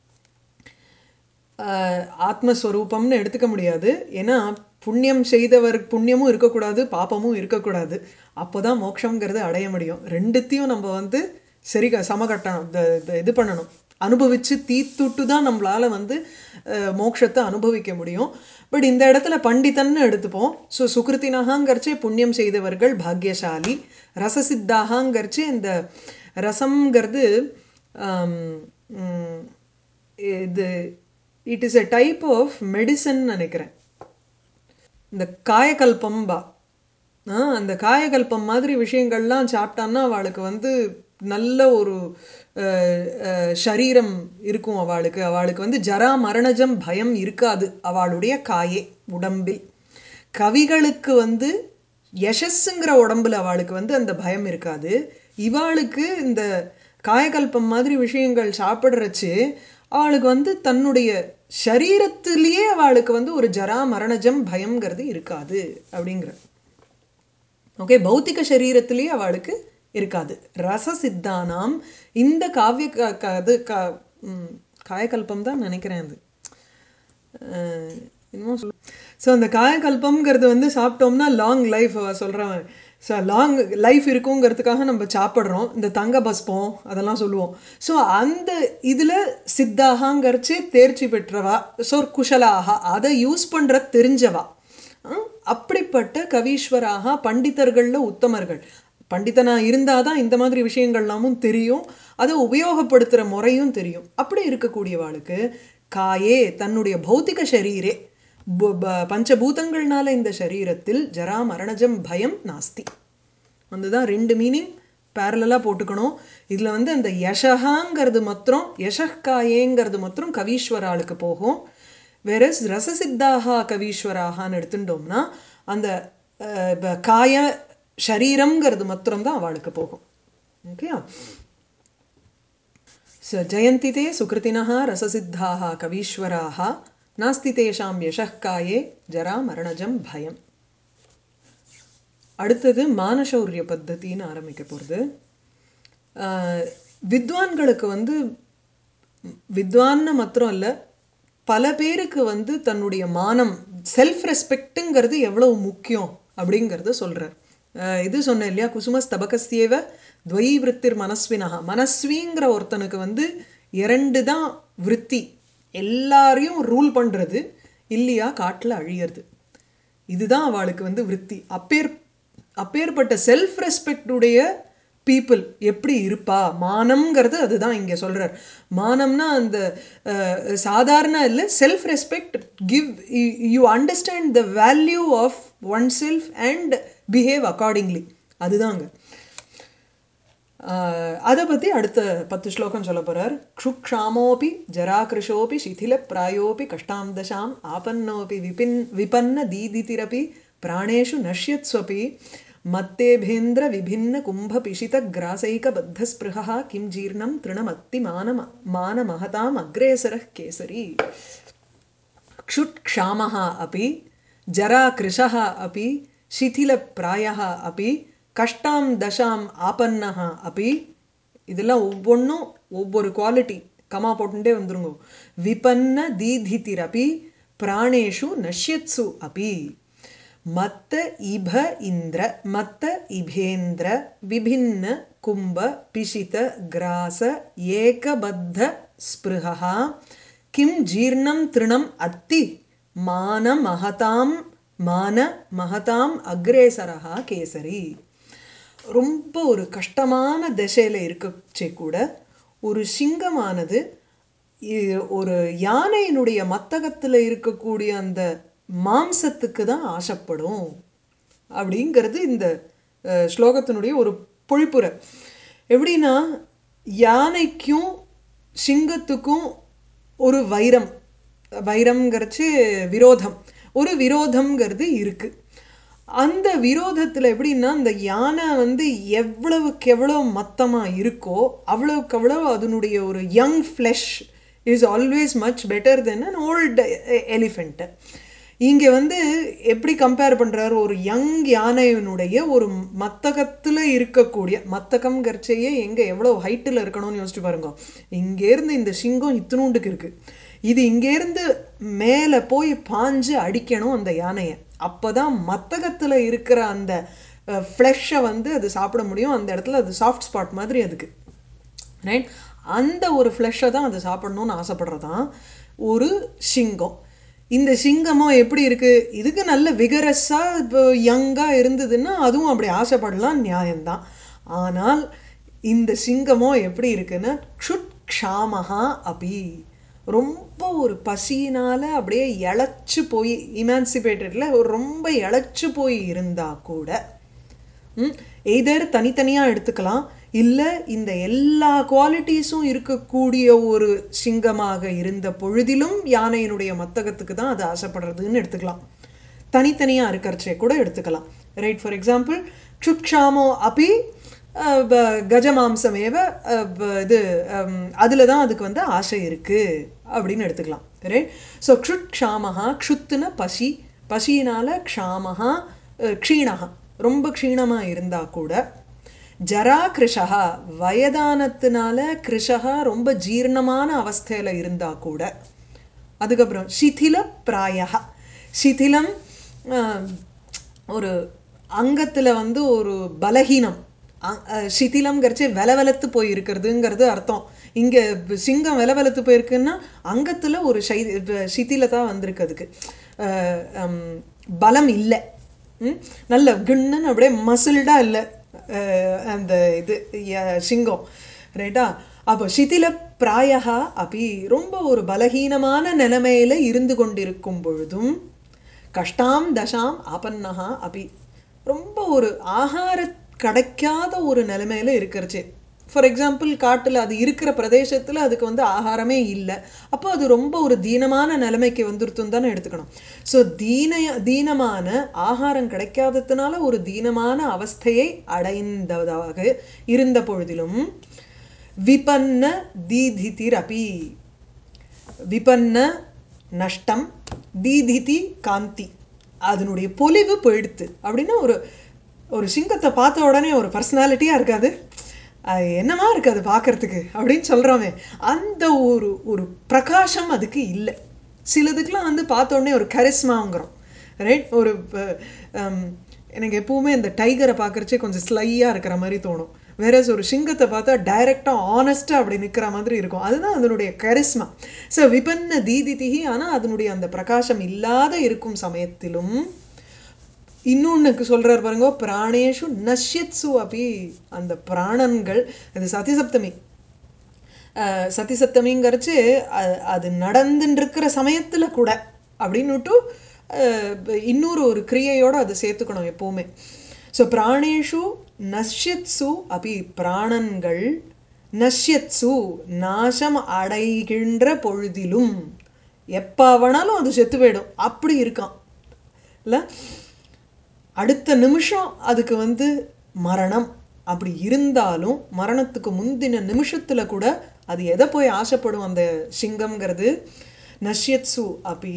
ஆஹ் ஆத்மஸ்வரூபம்னு எடுத்துக்க முடியாது ஏன்னா புண்ணியம் செய்தவர் புண்ணியமும் இருக்கக்கூடாது பாப்பமும் இருக்கக்கூடாது அப்போதான் மோட்சங்கிறது அடைய முடியும் ரெண்டுத்தையும் நம்ம வந்து சரி க- சமகட்டணும் இந்த- இந்த இது பண்ணணும் அனுபவிச்சு தீத்துட்டு தான் நம்மளால வந்து அஹ், மோட்சத்தை அனுபவிக்க முடியும் பட் இந்த இடத்துல பண்டிதன்னு எடுத்துப்போம் ஸோ சுகிருத்தினகாங்கிறச்சே புண்ணியம் செய்தவர்கள் பாக்யசாலி ரசசித்தாகாங்கிறச்சே இந்த ரசம்ங்கிறது ஆம், ம், இது it is a type of medicine நினைக்கிறேன் இந்த காயகல்பம்பா ஆ அந்த காயகல்பம் மாதிரி விஷயங்கள்லாம் சாப்பிட்டான்னா அவளுக்கு வந்து நல்ல ஒரு அஹ், அஹ், சரீரம் இருக்கும் அவளுக்கு அவளுக்கு வந்து ஜரா மரணஜம் பயம் இருக்காது அவளுடைய காயே உடம்பில் கவிகளுக்கு வந்து யசஸ்ஸுங்கிற உடம்புல அவளுக்கு வந்து அந்த பயம் இருக்காது இவாளுக்கு இந்த காயகல்பம் மாதிரி விஷயங்கள் சாப்பிட்றச்சு அவளுக்கு வந்து தன்னுடைய சரீரத்திலேயே அவளுக்கு வந்து ஒரு ஜரா மரணஜம் பயம்ங்கிறது இருக்காது அப்படிங்கிற ஓகே பௌத்திக சரீரத்திலேயே அவளுக்கு இருக்காது ரச சித்தானாம் இந்த காவிய க- க- அது க ம், காயகல்பம் தான் நினைக்கிறேன் அது அஹ், என்னமோ சொல் ஸோ அந்த காயகல்பம்ங்கிறது வந்து சாப்பிட்டோம்னா லாங் லைஃப் சொல்கிறவன் ஸோ லாங் லைஃப் இருக்குங்கிறதுக்காக நம்ம சாப்பிட்றோம் இந்த தங்க பஸ்பம் அதெல்லாம் சொல்லுவோம் ஸோ அந்த இதில் சித்தாகாங்கிறச்சு தேர்ச்சி பெற்றவா ஸோ குஷலாக அதை யூஸ் பண்ணுற தெரிஞ்சவா அஹ், அப்படிப்பட்ட கவீஸ்வராக பண்டிதர்களில் உத்தமர்கள் பண்டிதனா இருந்தால் தான் இந்த மாதிரி விஷயங்கள்லாமும் தெரியும் அதை உபயோகப்படுத்துகிற முறையும் தெரியும் அப்படி இருக்கக்கூடியவாளுக்கு காயே தன்னுடைய பௌத்திக சரீரே பு- ப- பஞ்சபூதங்கள்னால இந்த சரீரத்தில் ஜரா மரணஜம் பயம் நாஸ்தி அதுதான் ரெண்டு மீனிங் பேரலாக போட்டுக்கணும் இதில் வந்து அந்த யஷகாங்கிறது மாத்திரம் யஷக்காயேங்கிறது மாத்திரம் கவீஸ்வராளுக்கு போகும் வேற ரசசித்தாகா கவீஸ்வராகான்னு எடுத்துட்டோம்னா அந்த அஹ், ப- காய ஷரீரம்ங்கிறது மாத்திரம் தான் அவளுக்கு போகும் ஓகே स जयन्ति ते सुकृतिनः रससिद्धाः कवीश्वराः नास्ति तेषां यशः काये जरामरणजं भயம் அடுத்தது மானசௌரிய பத்தத்தின்னு ஆரம்பிக்க போகிறது வித்வான்களுக்கு வந்து வித்வான்னு மாத்திரம் இல்லை பல பேருக்கு வந்து தன்னுடைய மானம் செல்ஃப் ரெஸ்பெக்ட்டுங்கிறது எவ்வளவு முக்கியம் அப்படிங்கிறத சொல்கிறார் இது சொன்னேன் இல்லையா குசும ஸ்தபகஸ்தேவ துவயி விற்த்திர் மனஸ்வினஹா மனஸ்விங்கிற ஒருத்தனுக்கு வந்து இரண்டு தான் விற்பி எல்லாரையும் ரூல் பண்ணுறது இல்லையா காட்டில் அழியிறது இதுதான் அவளுக்கு வந்து விற்பி அப்பேர் அப்பேற்பட்ட செல்ஃப் ரெஸ்பெக்டுடைய பீப்புள் எப்படி இருப்பா மானம்ங்கிறது அதுதான் இங்கே சொல்கிறார் மானம்னா அந்த அஹ், சாதாரண இல்லை self respect give you understand the value of oneself and behave accordingly அதுதாங்க அதை பற்றி அடுத்த பத்து ஸ்லோகம் சொல்ல போகிறார் க்ஷுக்ஷாமோபி ஜராகிருஷோபி சிதில பிராயோபி கஷ்டாம் தசாம் ஆபன்னோபி விபின் விபன்ன தீதிதிரபி பிராணேஷு நஷ்யத்ஸ்வபி மத்தேபேந்திர விபின்ன கும்ப பிஷித கிராசைக பத்த ஸ்பிருகா கிம் ஜீர்ணம் திருணமத்தி மான மான மகதாம் அக்ரேசரः கேசரி क्षुत्क्षामः अपि जराकृशः अपि शिथिलप्रायः अपि கஷ்டாம் தசாம் ஆபன்னஹா அப்பி இதெல்லாம் ஒவ்வொன்றும் ஒவ்வொரு குவாலிட்டி கமா போட்டுட்டே வந்துருங்க விபன்ன தீதிதிரபி பிராணேஷு நஷ்யத்சு அப்பி மத்த இப இந்திர மத்த இபேந்திர விபின்ன கும்ப பிஷித கிராச ஏகபத்த ஸ்பிருகா கிம் ஜீர்ணம் திருணம் அத்தி மான மகதாம் மான மகதாம் அக்ரேசரஹா கேசரி ரொம்ப ஒரு கஷ்டமான திசையில் இருக்கச்சே கூட ஒரு சிங்கமானது இ- ஒரு யானையினுடைய மத்தகத்தில் இருக்கக்கூடிய அந்த மாம்சத்துக்கு தான் ஆசைப்படும் அப்படிங்கிறது இந்த அஹ், ஸ்லோகத்தினுடைய ஒரு பொழிப்புரை எப்படின்னா யானைக்கும் சிங்கத்துக்கும் ஒரு வைரம் வைரம்ங்கிறச்சு விரோதம் ஒரு விரோதம்ங்கிறது இருக்குது அந்த விரோதத்தில் எப்படின்னா அந்த யானை வந்து எவ்வளவுக்கு எவ்வளோ மத்தமாக இருக்கோ அவ்வளவுக்கு அவ்வளோ அதனுடைய ஒரு young flesh is always much better than an old elephant இங்கே வந்து எப்படி கம்பேர் பண்ணுறாரு ஒரு யங் யானையினுடைய ஒரு மத்தகத்தில் இருக்கக்கூடிய மத்தகம்ங்கிறச்சையே எங்கே எவ்வளோ ஹைட்டில் இருக்கணும்னு யோசிச்சு பாருங்க இங்கேருந்து இந்த சிங்கம் இத்தினூண்டுக்கு இருக்குது இது இங்கேருந்து மேலே போய் பாஞ்சு அடிக்கணும் அந்த யானையை அப்போ தான் மத்தகத்தில் இருக்கிற அந்த ஃப்ளெஷ்ஷை வந்து அது சாப்பிட முடியும் அந்த இடத்துல அது சாஃப்ட் ஸ்பாட் மாதிரி அதுக்கு ரைட் அந்த ஒரு ஃப்ளெஷ்ஷை தான் அது சாப்பிடணும்னு ஆசைப்படுறதான் ஒரு சிங்கம் இந்த சிங்கமும் எப்படி இருக்குது இதுக்கு நல்ல விகரஸாக இப்போ யங்காக இருந்ததுன்னா அதுவும் அப்படி ஆசைப்படலாம் நியாயம்தான் ஆனால் இந்த சிங்கமோ எப்படி இருக்குன்னா க்ஷுட் க்ஷாமஹா அபி ரொம்ப ஒரு பசியினால் அப்படியே இழைச்சு போய் இமான்சிபேட்டடில் ஒரு ரொம்ப இழைச்சு போய் இருந்தால் கூட எய்தர் தனித்தனியாக எடுத்துக்கலாம் இல்லை இந்த எல்லா குவாலிட்டிஸும் இருக்கக்கூடிய ஒரு சிங்கமாக இருந்த பொழுதிலும் யானையினுடைய மத்தகத்துக்கு தான் அது ஆசைப்படுறதுன்னு எடுத்துக்கலாம் தனித்தனியாக இருக்கிறச்சே கூட எடுத்துக்கலாம் ரைட் ஃபார் எக்ஸாம்பிள் க்ஷுக்ஷாமோ அப்பி அஹ், ப- கஜமாம்சமேவ அஹ், ப- இது அதில் தான் அதுக்கு வந்து ஆசை இருக்குது அப்படின்னு எடுத்துக்கலாம் ரைட் ஸோ க்ஷுட் க்ஷாமஹா க்ஷுத்துன பசி பசியினால் க்ஷாமஹா அஹ், க்ஷீணஹா ரொம்ப க்ஷீணமாக இருந்தால் கூட ஜரா கிருஷகா வயதானத்தினால கிருஷகா ரொம்ப ஜீர்ணமான அவஸ்தையில் இருந்தால் கூட அதுக்கப்புறம் சிதில பிராயகா சிதிலம் ஆஹ், ஒரு அங்கத்தில் வந்து ஒரு பலகீனம் அ- அஹ், சிதிலம்ங்கிறச்சே வெலவெலத்து போய் இருக்கிறதுங்கிறது அர்த்தம் இங்கே சிங்கம் வெலவெலத்து போயிருக்குன்னா அங்கத்தில் ஒரு சை சிதிலதா வந்திருக்கு அதுக்கு அஹ், ஹம், பலம் இல்லை ம்? நல்ல கிண்ணுன்னு அப்படியே மசில்டாக இல்லை அந்த இது ய- சிங்கம் ரைட்டா அப்போ சிதில பிராயகா அப்படி ரொம்ப ஒரு பலகீனமான நிலைமையில இருந்து கொண்டிருக்கும் பொழுதும் கஷ்டாம் தசாம் ஆபன்னஹா அப்படி ரொம்ப ஒரு ஆகார கிடைக்காத ஒரு நிலைமையில இருக்கிறச்சு ஃபார் எக்ஸாம்பிள் காட்டில் அது இருக்கிற பிரதேசத்தில் அதுக்கு வந்து ஆகாரமே இல்லை அப்போ அது ரொம்ப ஒரு தீனமான நிலைமைக்கு வந்துருத்துன்னு தானே எடுத்துக்கணும் ஸோ தீன தீனமான ஆகாரம் கிடைக்காததுனால ஒரு தீனமான அவஸ்தையை அடைந்ததாக இருந்த பொழுதிலும் விபன்ன தீதிதிரபி விபன்ன நஷ்டம் தீதிதி காந்தி அதனுடைய பொலிவு போயிடுத்து அப்படின்னா ஒரு ஒரு சிங்கத்தை பார்த்த உடனே ஒரு பர்சனாலிட்டியாக இருக்காது அது என்னமா இருக்குது அது பார்க்கறதுக்கு அப்படின்னு சொல்கிறோமே அந்த ஒரு ஒரு பிரகாசம் அதுக்கு இல்லை சிலதுக்கெலாம் வந்து பார்த்த உடனே ஒரு கரிஸ்மாங்கிறோம் ரைட் ஒரு ப- ஹம், எனக்கு எப்பவுமே இந்த டைகரை பார்க்குறச்சே கொஞ்சம் ஸ்லையாக இருக்கிற மாதிரி தோணும் வேற ஒரு சிங்கத்தை பார்த்தா டைரெக்டாக ஆனஸ்ட்டாக அப்படி நிற்கிற மாதிரி இருக்கும் அதுதான் அதனுடைய கரிஸ்மா ஸோ விபன்ன தீதிதிகி ஆனால் அதனுடைய அந்த பிரகாசம் இல்லாத இருக்கும் சமயத்திலும் இன்னொன்னுக்கு சொல்றார் பாருங்க பிராணேஷு நஷ்யத்சு அபி அந்த பிராணன்கள் அது சதிசப்தமி அஹ், சதிசப்தமிங்கிறச்சு அ- அது நடந்துட்டு இருக்கிற சமயத்துல கூட அப்படின்னுட்டு அஹ், இன்னொரு ஒரு கிரியையோட அது சேர்த்துக்கணும் எப்பவுமே ஸோ பிராணேஷு நஷ்யத்சு அபி பிராணன்கள் நஷ்யத்சு நாசம் அடைகின்ற பொழுதிலும் எப்போ வேணாலும் அது செத்து போயிடும் அப்படி இருக்கான் இல்லை அடுத்த நிமிஷம் அதுக்கு வந்து மரணம் அப்படி இருந்தாலும் மரணத்துக்கு முந்தின நிமிஷத்துல கூட அது எதை போய் ஆசைப்படும் அந்த சிங்கம்ங்கிறது நஷ்யத்சு அப்படி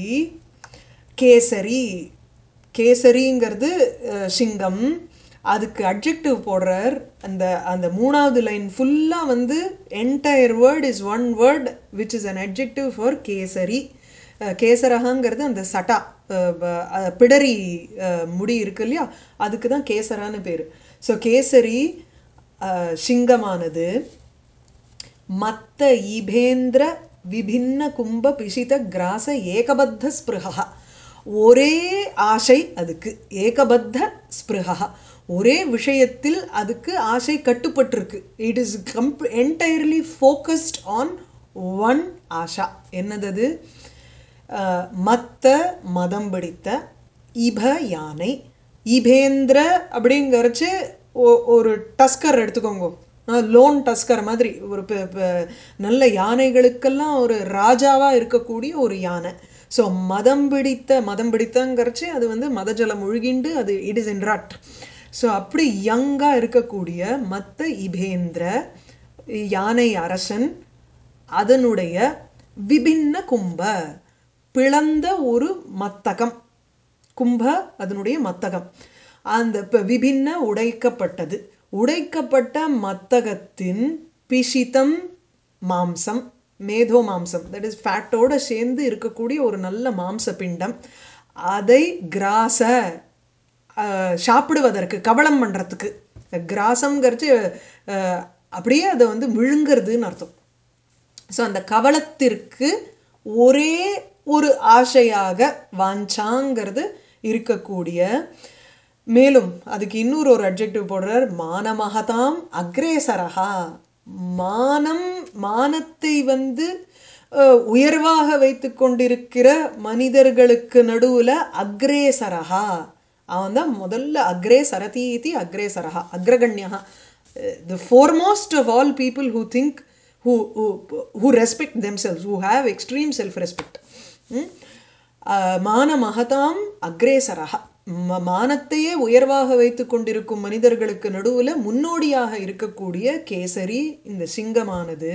கேசரி கேசரிங்கிறது அஹ், சிங்கம் அதுக்கு அட்ஜெக்டிவ் போடுறார் அந்த அந்த மூணாவது லைன் ஃபுல்லாக வந்து entire word is one word which is an adjective for கேசரி அஹ், கேசரகாங்கிறது அந்த சட்டா அஹ், ப- அஹ், பிடரி அஹ், முடி இருக்கு இல்லையா அதுக்கு தான் கேசரான்னு பேர் ஸோ கேசரி அஹ், சிங்கமானது மத்த ஈபேந்திர விபின்ன கும்ப பிஷித கிராச ஏகபத்த ஸ்பிருகா ஒரே ஆசை அதுக்கு ஏகபத்த ஸ்பிருகா ஒரே விஷயத்தில் அதுக்கு ஆசை கட்டுப்பட்டிருக்கு இட் இஸ் கம்ப் என்டையர்லி ஃபோக்கஸ்ட் ஆன் ஒன் ஆஷா என்னது அது? அஹ், மத்த மதம் பிடித்த இப யானை இபேந்திர அப்படிங்கிறச்சு ஒ- ஒரு டஸ்கர் எடுத்துக்கோங்க லோன் டஸ்கர் மாதிரி ஒரு பெ- பெ- நல்ல யானைகளுக்கெல்லாம் ஒரு ராஜாவா இருக்கக்கூடிய ஒரு யானை ஸோ மதம் பிடித்த மதம் பிடித்தங்கிறச்சு அது வந்து மதஜலம் ஒழுகிண்டு அது it is in rut so அப்படி யங்காக இருக்கக்கூடிய மத்த இபேந்திர யானை அரசன் அதனுடைய விபின்ன கும்ப பிளந்த ஒரு மத்தகம் கும்ப அதனுடைய மத்தகம் அந்த ப- விபின்ன உடைக்கப்பட்டது உடைக்கப்பட்ட மத்தகத்தின் பிஷிதம் மாம்சம் மேதோ மாம்சம் தட் இஸ் ஃபேட்டோட சேர்ந்து இருக்கக்கூடிய ஒரு நல்ல மாம்ச பிண்டம் அதை கிராச அஹ், சாப்பிடுவதற்கு கவளம் பண்ணுறதுக்கு கிராசம்ங்கிறச்சு அஹ், அப்படியே அதை வந்து விழுங்கிறதுன்னு அர்த்தம் ஸோ அந்த கவளத்திற்கு ஒரே ஒரு ஆசையாக வாஞ்சாங்கிறது இருக்கக்கூடிய மேலும் அதுக்கு இன்னொரு ஒரு அட்ஜெக்டிவ் போடுறார் மானமகதாம் அக்ரேசரஹா மானம் மானத்தை வந்து அஹ், உயர்வாக வைத்து கொண்டிருக்கிற மனிதர்களுக்கு நடுவில் அக்ரேசரஹா அவன் தான் முதல்ல அக்ரே சரதி இது அக்ரேசரஹா அக்ரகண்யா the foremost of all people who think who, who, who respect themselves, who have extreme self-respect. ம்? ஆஹ் மான மகதாம் அக்ரேசரஹ ம- மானத்தையே உயர்வாக வைத்து கொண்டிருக்கும் மனிதர்களுக்கு நடுவில் முன்னோடியாக இருக்கக்கூடிய கேசரி இந்த சிங்கமானது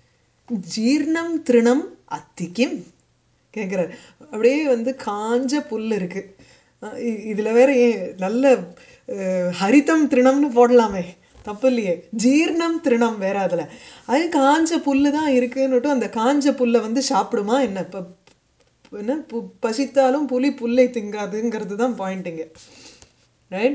ஜீர்ணம் திருணம் அத்திக்கும் கேட்குறார் அப்படியே வந்து காஞ்ச புல் இருக்கு அஹ் இ- இதுல வேற ஏன் நல்ல அஹ், ஹரிதம் திருணம்னு போடலாமே தப்பு இல்லையே ஜீர்ணம் திருணம் வேற அதுல அது காஞ்ச புல்லு தான் இருக்குன்னுட்டு அந்த காஞ்ச புல்லை வந்து சாப்பிடுமா என்ன இப்போ என்ன பு- பசித்தாலும் புலி புல்லை திங்காதுங்கிறது தான் பாயிண்ட்டுங்க ரைட்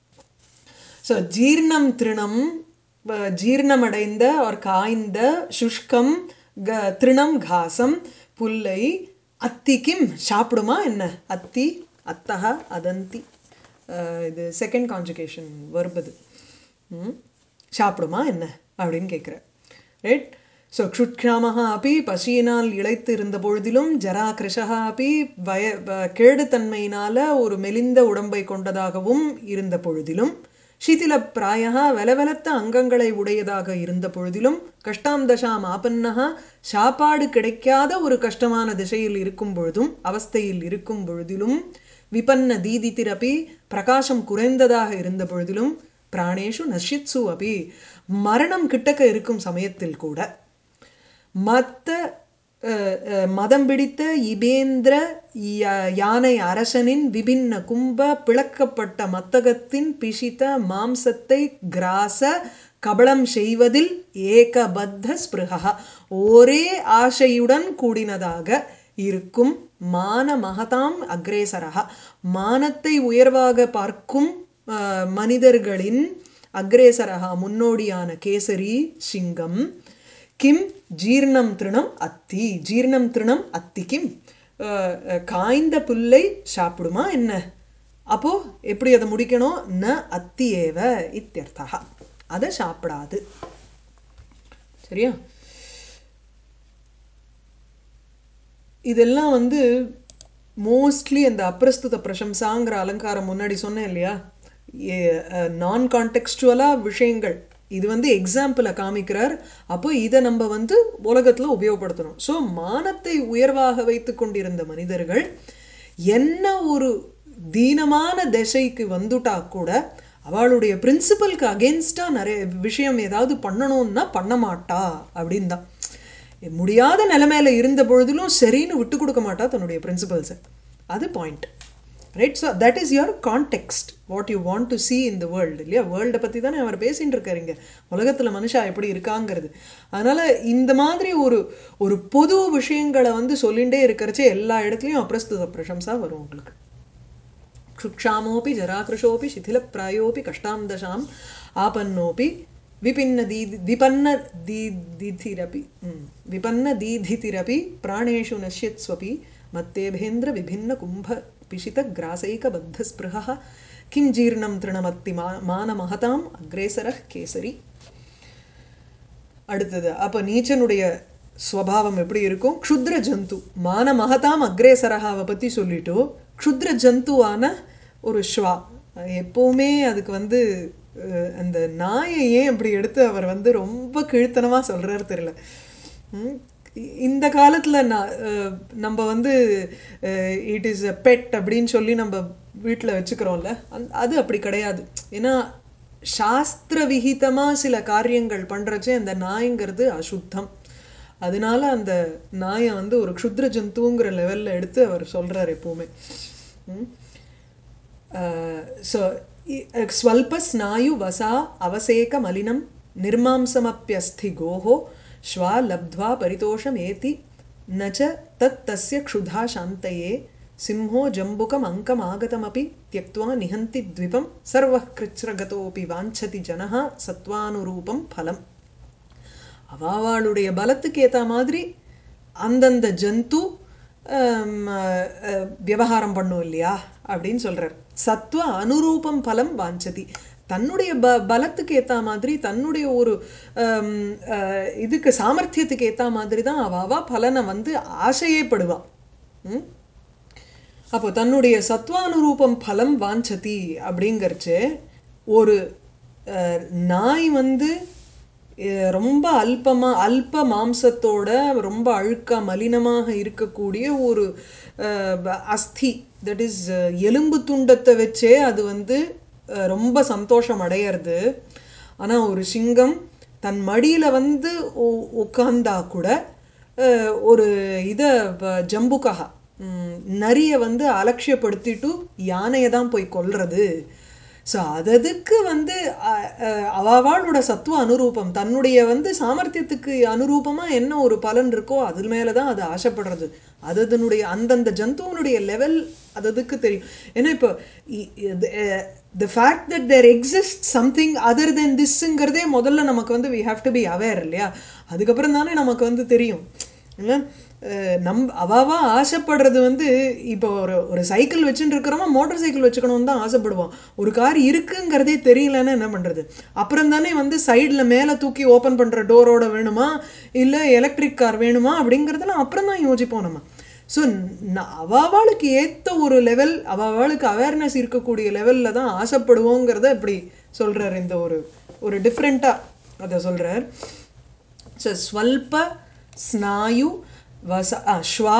ஸோ ஜீர்ணம் திருணம் வ- ஜீர்ணமடைந்த ஒரு காய்ந்த சுஷ்கம் க திருணம் காசம் புல்லை அத்திக்கும் சாப்பிடுமா என்ன அத்தி அத்தக அதந்தி அஹ் இது செகண்ட் கான்ஜுகேஷன் வருபது ம்? சாப்பிடுமா என்ன அப்படின்னு கேட்குற ரைட் ஸோ க்ஷுட்கிராமஹா அப்பி பசியினால் இழைத்து இருந்த பொழுதிலும் ஜரா கிருஷகா அப்பி வய வ- கேடுத்தன்மையினால ஒரு மெலிந்த உடம்பை கொண்டதாகவும் இருந்த பொழுதிலும் ஷீதில பிராயா வெலவெலத்த அங்கங்களை உடையதாக இருந்த பொழுதிலும் கஷ்டாம் தசாம் ஆபன்னஹா சாப்பாடு கிடைக்காத ஒரு கஷ்டமான திசையில் இருக்கும் பொழுதும் அவஸ்தையில் இருக்கும் பொழுதிலும் விபன்ன தீதித்திரப்பி பிரகாசம் குறைந்ததாக இருந்த பொழுதிலும் பிராணேஷு நஷித்சு அபி மரணம் கிட்டக்க இருக்கும் சமயத்தில் கூட மத்த அஹ், அஹ், மதம் பிடித்த இபேந்திர யா- யானை அரசனின் விபின்ன கும்ப பிளக்கப்பட்ட மத்தகத்தின் பிஷித மாம்சத்தை கிராச கபளம் செய்வதில் ஏகபத்த ஸ்பிருகா ஒரே ஆசையுடன் கூடினதாக இருக்கும் மான மகதாம் அக்ரேசரகா மானத்தை உயர்வாக பார்க்கும் அஹ், மனிதர்களின் அக்ரேசரகா முன்னோடியான கேசரி சிங்கம் கிம் ஜீர்ணம் திருணம் அத்தி ஜீர்ணம் திருணம் அத்தி கிம் அஹ், அஹ், காய்ந்த புல்லை சாப்பிடுமா என்ன அப்போ எப்படி அதை முடிக்கணும் ந அத்தி ஏவ இத்தியர்த்தா அதை சாப்பிடாது சரியா இதெல்லாம் வந்து மோஸ்ட்லி அந்த அப்பிரஸ்துத பிரசம்சாங்கிற அலங்காரம் முன்னாடி சொன்னேன் இல்லையா நான் கான்டெக்ஸ்டுவலாக விஷயங்கள் இது வந்து எக்ஸாம்பிளை காமிக்கிறார் அப்போ இதை நம்ம வந்து உலகத்தில் உபயோகப்படுத்தணும் ஸோ மானத்தை உயர்வாக வைத்து கொண்டிருந்த மனிதர்கள் என்ன ஒரு தீனமான திசைக்கு வந்துட்டா கூட அவளுடைய பிரின்சிபலுக்கு அகேன்ஸ்டாக நிறைய விஷயம் ஏதாவது பண்ணணும்னா பண்ண மாட்டா அப்படின்னு தான் முடியாத நிலைமையில இருந்த பொழுதிலும் சரின்னு விட்டு கொடுக்க மாட்டா தன்னுடைய பிரின்சிபல்ஸை அது point right so that is your context what you want to see in the world இல்லையா வேர்ல்டை பற்றி தானே அவர் பேசின்னு இருக்காரு இங்கே உலகத்தில் மனுஷா எப்படி இருக்காங்கிறது அதனால் இந்த மாதிரி ஒரு ஒரு பொது விஷயங்களை வந்து சொல்லிகிட்டே இருக்கிறச்சே எல்லா இடத்துலையும் அப்பிரஸ்துத பிரசம்சா வரும் உங்களுக்கு क्षुक्षामोऽपि जराकृशोऽपि शिथिलप्रायोऽपि कष्टां दशाम् आपन्नोऽपि विपिन्नदी विपन्नदीधिरपि विपन्नदीधितिरपि प्राणेषु नश्यत्स्वपि मत्तेभेन्द्रविभिन्नकुम्भपिशितग्रासैकबद्धस्पृहः किं जीर्णं तृणमत्ति मा मानमहताम् अग्रेसरः केसरी அடுத்தது அப்போ நீச்சனுடைய ஸ்வபாவம் எப்படி இருக்கும் க்ஷுத்ர ஜந்து மான மகதாம் அக்ரேசரகாவை பற்றி சொல்லிட்டு க்ஷுத்ர ஜந்துவான ஒரு ஸ்வா எப்போவுமே அதுக்கு வந்து அந்த நாயை ஏன் இப்படி எடுத்து அவர் வந்து ரொம்ப கீழ்த்தனமாக சொல்கிறாரு தெரியல இந்த காலத்தில் நான் நம்ம வந்து இட் இஸ் எ பெட் அப்படின்னு சொல்லி நம்ம வீட்டில் வச்சுக்கிறோம்ல அந் அது அப்படி கிடையாது ஏன்னா சாஸ்திர விகிதமாக சில காரியங்கள் பண்ணுறச்சே அந்த நாய்ங்கிறது அசுத்தம் அதனால அந்த நாயை வந்து ஒரு க்ஷுத்ர ஜந்துங்கிற லெவலில் எடுத்து அவர் சொல்கிறார் எப்போவுமே ஸோ ஸ்வல்ப ஸ்நாயு வசா அவசேக மலினம் நிர்மாம்சமப்பியஸ்தி கோஹோ ஸ்வா லப்த்வா பரிதோஷம் ஏதி நச்ச தத் தஸ்ய க்ஷுதா சாந்தயே சிம்ஹோ ஜம்புகம் அங்கம் ஆகதமபி தியக்துவா நிஹந்தி த்விபம் சர்வ கிருச்ரகதோபி வாஞ்சதி ஜனஹா சத்வானுரூபம் பலம் அவாவாளுடைய பலத்துக்கு ஏற்ற மாதிரி அந்தந்த ஜந்து விவகாரம் பண்ணும் இல்லையா அப்படின்னு சொல்கிறார் சத்வ அனுரூபம் பலம் வாஞ்சதி தன்னுடைய ப பலத்துக்கு ஏற்ற மாதிரி தன்னுடைய ஒரு இதுக்கு சாமர்த்தியத்துக்கு ஏற்ற மாதிரி தான் அவாவா பலனை வந்து ஆசையே படுவான் அப்போ தன்னுடைய சத்வானுரூபம் பலம் வாஞ்சதி அப்படிங்கிறச்சு ஒரு நாய் வந்து ரொம்ப அல்பமாக அல்ப மாம்சத்தோட ரொம்ப அழுக்கா மலினமாக இருக்கக்கூடிய ஒரு அஸ்தி தட் இஸ் எலும்பு துண்டத்தை வச்சே அது வந்து ரொம்ப சந்தோஷம் அடையிறது ஆனால் ஒரு சிங்கம் தன் மடியில் வந்து உட்காந்தா கூட ஒரு இதை ஜம்புக்கா நரியை வந்து அலட்சியப்படுத்திட்டு யானையை தான் போய் கொல்றது ஸோ அததுக்கு வந்து அவாவாளோட சத்துவ அனுரூபம் தன்னுடைய வந்து சாமர்த்தியத்துக்கு அனுரூபமாக என்ன ஒரு பலன் இருக்கோ அது மேலே தான் அது ஆசைப்படுறது அது அதனுடைய அந்தந்த ஜந்துவனுடைய லெவல் அததுக்கு தெரியும் ஏன்னா இப்போ the fact that there exist something other than திஸ்ஸுங்கிறதே முதல்ல நமக்கு வந்து we have to be aware இல்லையா அதுக்கப்புறம் தானே நமக்கு வந்து தெரியும் இல்லை நம் அவாவா ஆசைப்படுறது வந்து இப்போ ஒரு ஒரு சைக்கிள் வச்சுட்டு இருக்கிறோமா மோட்டார் சைக்கிள் வச்சுக்கணும்னு தான் ஆசைப்படுவோம் ஒரு கார் இருக்குங்கிறதே தெரியலன்னு என்ன பண்ணுறது அப்புறம் தானே வந்து சைடில் மேலே தூக்கி ஓப்பன் பண்ணுற டோரோட வேணுமா இல்லை எலக்ட்ரிக் கார் வேணுமா அப்படிங்கிறதெல்லாம் அப்புறம் தான் யோசிப்போம் நம்ம ஸோ அவாவாளுக்கு ஏற்ற ஒரு லெவல் அவாவாளுக்கு அவேர்னஸ் இருக்கக்கூடிய லெவலில் தான் ஆசைப்படுவோங்கிறத இப்படி சொல்கிறார் இந்த ஒரு ஒரு டிஃப்ரெண்ட்டாக அதை சொல்கிறார் ஸோ ஸ்வல்ப ஸ்நாயு வச ஸ்வா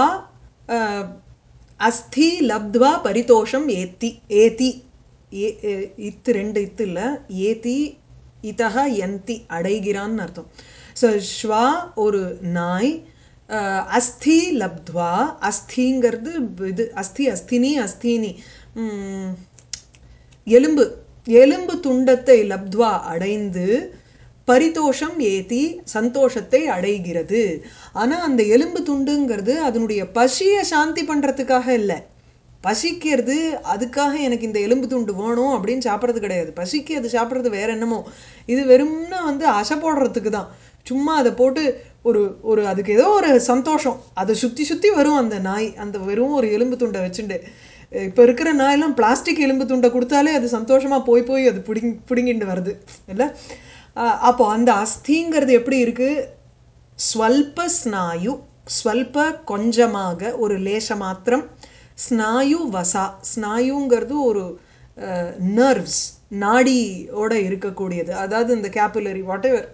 அஸ்தி லப்த்வா பரிதோஷம் ஏத்தி ஏத்தி ஏ இத்து ரெண்டு இத்து இல்லை ஏத்தி இதக எந்தி அடைகிறான்னு அர்த்தம் ஸோ ஸ்வா ஒரு நாய் அஸ்தி லப்த்வா அஸ்திங்கிறது இது அஸ்தி அஸ்தினி அஸ்தினி எலும்பு எலும்பு துண்டத்தை லப்த்வா அடைந்து பரிதோஷம் ஏத்தி சந்தோஷத்தை அடைகிறது ஆனால் அந்த எலும்பு துண்டுங்கிறது அதனுடைய பசியை சாந்தி பண்ணுறதுக்காக இல்லை பசிக்கிறது அதுக்காக எனக்கு இந்த எலும்பு துண்டு வேணும் அப்படின்னு சாப்பிட்றது கிடையாது பசிக்கு அது சாப்பிட்றது வேற என்னமோ இது வெறும்னா வந்து அசை போடுறதுக்கு தான் சும்மா அதை போட்டு ஒரு ஒரு அதுக்கு ஏதோ ஒரு சந்தோஷம் அதை சுற்றி சுற்றி வரும் அந்த நாய் அந்த வெறும் ஒரு எலும்பு துண்டை வச்சுட்டு இப்போ இருக்கிற நாயெல்லாம் பிளாஸ்டிக் எலும்பு துண்டை கொடுத்தாலே அது சந்தோஷமாக போய் போய் அது பிடிங் பிடுங்கிட்டு வருது இல்லை அப்போ அந்த அஸ்திங்கிறது எப்படி இருக்குது ஸ்வல்ப ஸ்நாயு ஸ்வல்ப கொஞ்சமாக ஒரு லேச மாத்திரம் ஸ்நாயு வசா ஸ்நாயுங்கிறது ஒரு நர்வ்ஸ் நாடியோட இருக்கக்கூடியது அதாவது இந்த கேப்புலரி வாட் எவர்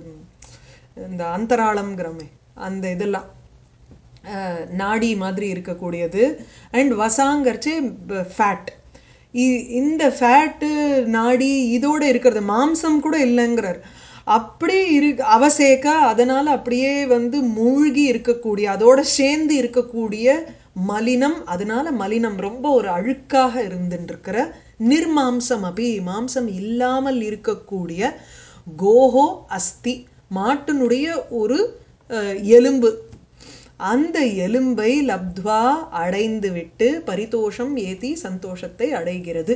இந்த அந்தராளம்ங்கிறமே அந்த இதெல்லாம் அஹ், நாடி மாதிரி இருக்கக்கூடியது அண்ட் வசாங்கரிச்சு ஃபேட் இந்த ஃபேட்டு நாடி இதோட இருக்கிறது மாம்சம் கூட இல்லைங்கிறார் அப்படி இரு அவசேக்கா அதனால் அப்படியே வந்து மூழ்கி இருக்கக்கூடிய அதோட சேர்ந்து இருக்கக்கூடிய மலினம் அதனால மலினம் ரொம்ப ஒரு அழுக்காக இருந்துருக்கிற நிர்மாம்சம் அபி மாம்சம் இல்லாமல் இருக்கக்கூடிய கோஹோ அஸ்தி மாட்டினுடைய ஒரு அஹ், எலும்பு அந்த எலும்பை லப்த்வா அடைந்து விட்டு பரிதோஷம் ஏத்தி சந்தோஷத்தை அடைகிறது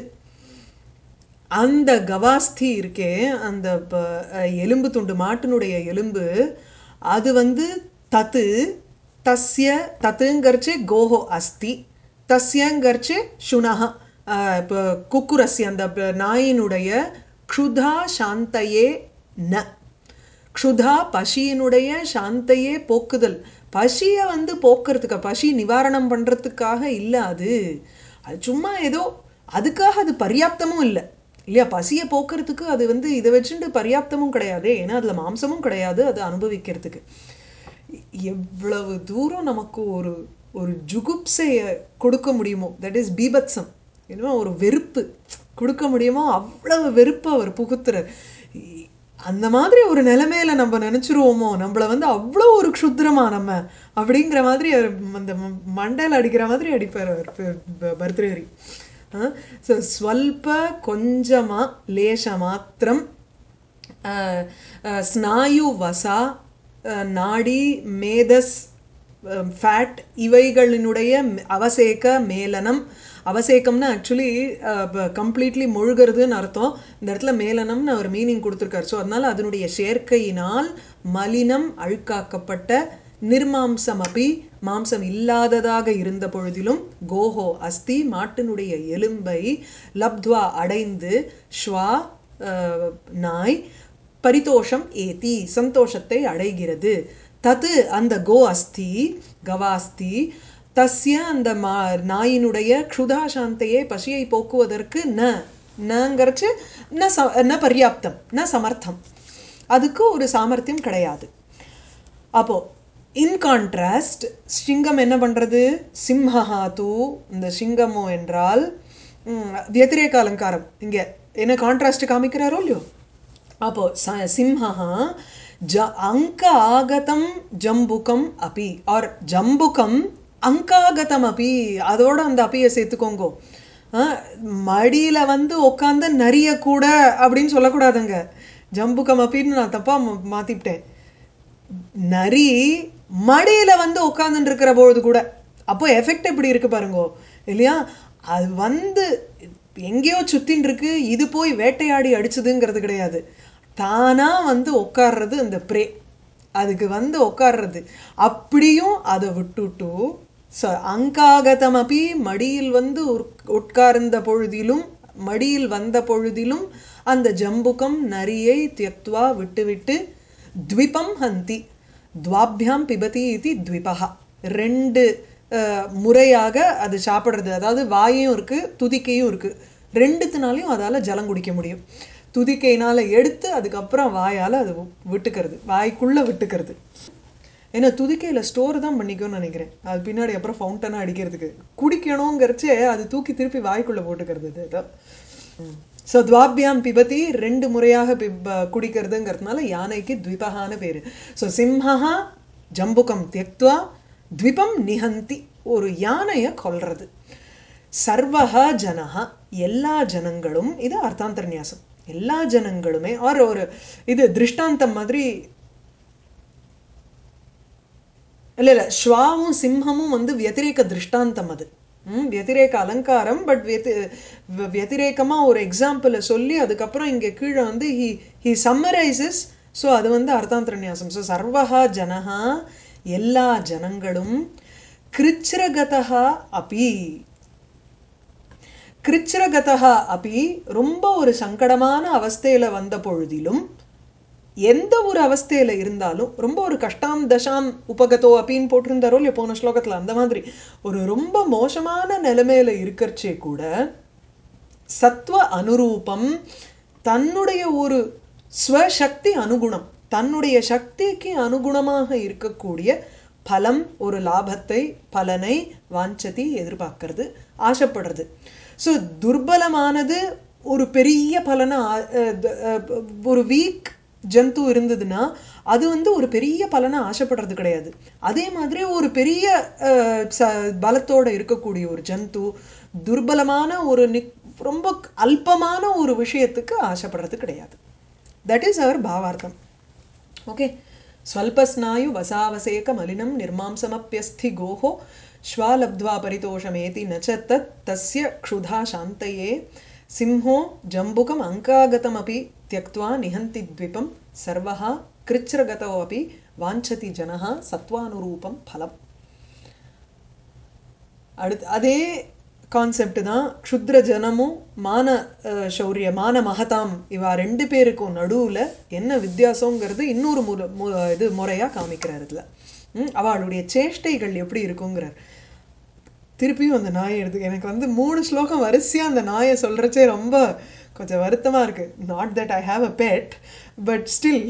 அந்த கவாஸ்தி இருக்கே அந்த ப- அஹ் எலும்பு துண்டு மாட்டினுடைய எலும்பு அது வந்து தத்து தஸ்ய தத்துங்கிறச்சு கோஹோ அஸ்தி தஸ்யங்கிறச்சு சுனஹ இப்போ குக்குரஸ்ய அந்த ப- நாயினுடைய க்ஷுதா சாந்தையே ந க்ஷுதா பசியினுடைய சாந்தையே போக்குதல் பசியை வந்து போக்குறதுக்கு பசி நிவாரணம் பண்ணுறதுக்காக இல்லை அது அது சும்மா ஏதோ அதுக்காக அது பர்யாப்தமும் இல்லை இல்லையா பசியை போக்குறதுக்கு அது வந்து இதை வச்சுட்டு பர்யாப்தமும் கிடையாது ஏன்னா அதில் மாம்சமும் கிடையாது அது அனுபவிக்கிறதுக்கு எவ்வளவு தூரம் நமக்கு ஒரு ஒரு ஜுகுப்சையை கொடுக்க முடியுமோ தட் இஸ் பீபத்சம் என்னமோ ஒரு வெறுப்பு கொடுக்க முடியுமோ அவ்வளவு வெறுப்பு அவர் புகுத்துறார் இ- அந்த மாதிரி ஒரு நிலைமையில நம்ம நினைச்சிருவோமோ நம்மள வந்து அவ்வளோ ஒரு க்ஷுத்ரமா நம்ம அப்படிங்கிற மாதிரி அவர் அந்த ம- மண்டையில அடிக்கிற மாதிரி அடிப்பார் அவர் ப- ப- பர்த்ரேரி ஸோ ஸ்வல்ப கொஞ்சமா லேச மாத்திரம் அஹ், அஹ், ஸ்நாயு வசா அஹ், நாடி மேதஸ் ஃபேட் இவைகளினுடைய ம்- அவசேக மேலனம் அவசேகம்னா ஆக்சுவலி கம்ப்ளீட்லி முழுகிறதுன்னு அர்த்தம் இந்த இடத்துல மேலனம்னு அவர் மீனிங் கொடுத்துருக்காரு ஸோ அதனால அதனுடைய சேர்க்கையினால் மலினம் அழுக்காக்கப்பட்ட நிர்மாம்சம் அப்பி மாம்சம் இல்லாததாக இருந்த பொழுதிலும் கோஹோ அஸ்தி மாட்டினுடைய எலும்பை லப்த்வா அடைந்து ஸ்வா அஹ், நாய் பரிதோஷம் ஏதி சந்தோஷத்தை அடைகிறது தது அந்த கோ அஸ்தி கவாஸ்தி தஸ்ய அந்த மா நாயினுடைய க்ஷுதா சாந்தையே பசியை போக்குவதற்கு ந நங்கிறச்சு ந ச ந பர்யாப்தம் ந சமர்த்தம் அதுக்கு ஒரு சாமர்த்தியம் கிடையாது அப்போ இன் கான்ட்ராஸ்ட் சிங்கம் என்ன பண்றது சிம்ஹா தூ இந்த சிங்கமோ என்றால் ம், வியதிரேக அலங்காரம் இங்க என்ன கான்ட்ராஸ்ட் காமிக்கிறாரோ இல்லையோ அப்போ ச சிம்ஹா ஜ அங்க ஆகதம் ஜம்புகம் அபி ஆர் ஜம்புகம் அங்காகதம் அபி அதோட அந்த அப்பியை சேர்த்துக்கோங்கோ மடியில வந்து உட்காந்து நரிய கூட அப்படின்னு சொல்லக்கூடாதுங்க ஜம்புகம் அப்பின்னு நான் தப்பா மா- மாத்திவிட்டேன் நரி மடியில வந்து உட்காந்துட்டு இருக்கிற பொழுது கூட அப்போ எஃபெக்ட் எப்படி இருக்கு பாருங்கோ இல்லையா அது வந்து எங்கேயோ சுத்தின்னு இருக்கு இது போய் வேட்டையாடி அடிச்சதுங்கிறது கிடையாது தானா வந்து உட்கார்றது அந்த ப்ரே அதுக்கு வந்து உட்கார்றது அப்படியும் அதை விட்டுட்டு ச அங்காகதமபி மடியில் வந்து உட்க- உட்கார்ந்த பொழுதிலும் மடியில் வந்த பொழுதிலும் அந்த ஜம்புகம் நரியை தியக்துவா விட்டுவிட்டு த்விபம் ஹந்தி துவாபியாம் பிபதி இது த்விபஹா ரெண்டு அஹ், முறையாக அது சாப்பிட்றது அதாவது வாயும் இருக்கு துதிக்கையும் இருக்கு ரெண்டுத்தினாலையும் அதால ஜலம் குடிக்க முடியும் துதிக்கையினால எடுத்து அதுக்கப்புறம் வாயால அது விட்டுக்கிறது வாய்க்குள்ள விட்டுக்கிறது ஏன்னா துதிக்கையில் ஸ்டோர் தான் பண்ணிக்கும்னு நினைக்கிறேன் அது பின்னாடி அப்புறம் ஃபவுண்டனாக அடிக்கிறதுக்கு குடிக்கணுங்கிறச்சே அது தூக்கி திருப்பி வாய்க்குள்ளே போட்டுக்கிறது இது ஏதோ ஸோ துவாபியாம் பிபதி ரெண்டு முறையாக பிப குடிக்கிறதுங்கிறதுனால யானைக்கு த்விபகான பேர் ஸோ சிம்ஹா ஜம்புகம் தியக்துவா த்விபம் நிஹந்தி ஒரு யானையை கொல்றது சர்வஹ ஜனஹ எல்லா ஜனங்களும் இது அர்த்தாந்தர்நியாசம் எல்லா ஜனங்களுமே ஆர் ஒரு இது திருஷ்டாந்தம் மாதிரி இல்ல இல்ல ஸ்வாவும் சிம்மமும் வந்து வியதிரேக திருஷ்டாந்தம் அது ம் வியதிரேக அலங்காரம் பட் வியதி வ- வியதிரேகமா ஒரு எக்ஸாம்பிளை சொல்லி அதுக்கப்புறம் இங்க கீழே வந்து ஹி ஹி சம்மரைசஸ் ஸோ அது வந்து அர்த்தாந்தரநியாசம் ஸோ சர்வஹா ஜனஹா எல்லா ஜனங்களும் கிருச்சிரகதா அபி கிருச்சிரகதா அப்படி ரொம்ப ஒரு சங்கடமான அவஸ்தையில வந்த பொழுதிலும் எந்த ஒரு அவஸ்தையில இருந்தாலும் ரொம்ப ஒரு கஷ்டாம் தசாம் உபகதோ அப்படின்னு போட்டிருந்தாரோ இல்லையா போன ஸ்லோகத்துல அந்த மாதிரி ஒரு ரொம்ப மோசமான நிலைமையில இருக்கறச்சே கூட சத்வ அனுரூபம் தன்னுடைய ஒரு ஸ்வசக்தி அனுகுணம் தன்னுடைய சக்திக்கு அனுகுணமாக இருக்கக்கூடிய பலம் ஒரு லாபத்தை பலனை வாஞ்சதி எதிர்பார்க்கறது ஆசைப்படுறது ஸோ துர்பலமானது ஒரு பெரிய பலனை ஆ- அஹ் த- அஹ் ஒரு வீக் ஜந்து இருந்ததுன்னா அது வந்து ஒரு பெரிய பலனை ஆசைப்படுறது கிடையாது அதே மாதிரி ஒரு பெரிய அஹ், ச- பலத்தோட இருக்கக்கூடிய ஒரு ஜந்து துர்பலமான ஒரு நிக் ரொம்ப அல்பமான ஒரு விஷயத்துக்கு ஆசைப்படுறது கிடையாது தட் இஸ் அவர் பாவார்த்தம் ओके स्वल्पस्नायु वसावसेक मलिनं निर्मांसमप्यस्थि गोः श्वा लब्ध्वा परितोषमेति न च तत् तस्य क्षुधा शान्तये सिंहो जम्बुकम् अङ्कागतमपि त्यक्त्वा निहन्ति द्विपं सर्वः कृच्छ्रगतो अपि वाञ्छति जनः सत्त्वानुरूपं फलम् அடுத்து அதே கான்செப்ட் தான் க்ஷுத்ர ஜனமும் மான அஹ், சௌரிய மான மகதாம் இவா ரெண்டு பேருக்கும் நடுவில் என்ன வித்தியாசங்கிறது இன்னொரு முறை மு- இது முறையாக காமிக்கிறார் இதில் அவளுடைய சேஷ்டைகள் எப்படி இருக்குங்கிறார் திருப்பியும் அந்த நாயை எடுத்து எனக்கு வந்து மூணு ஸ்லோகம் வரிசையாக அந்த நாயை சொல்கிறச்சே ரொம்ப கொஞ்சம் வருத்தமாக இருக்குது not that I have a pet but still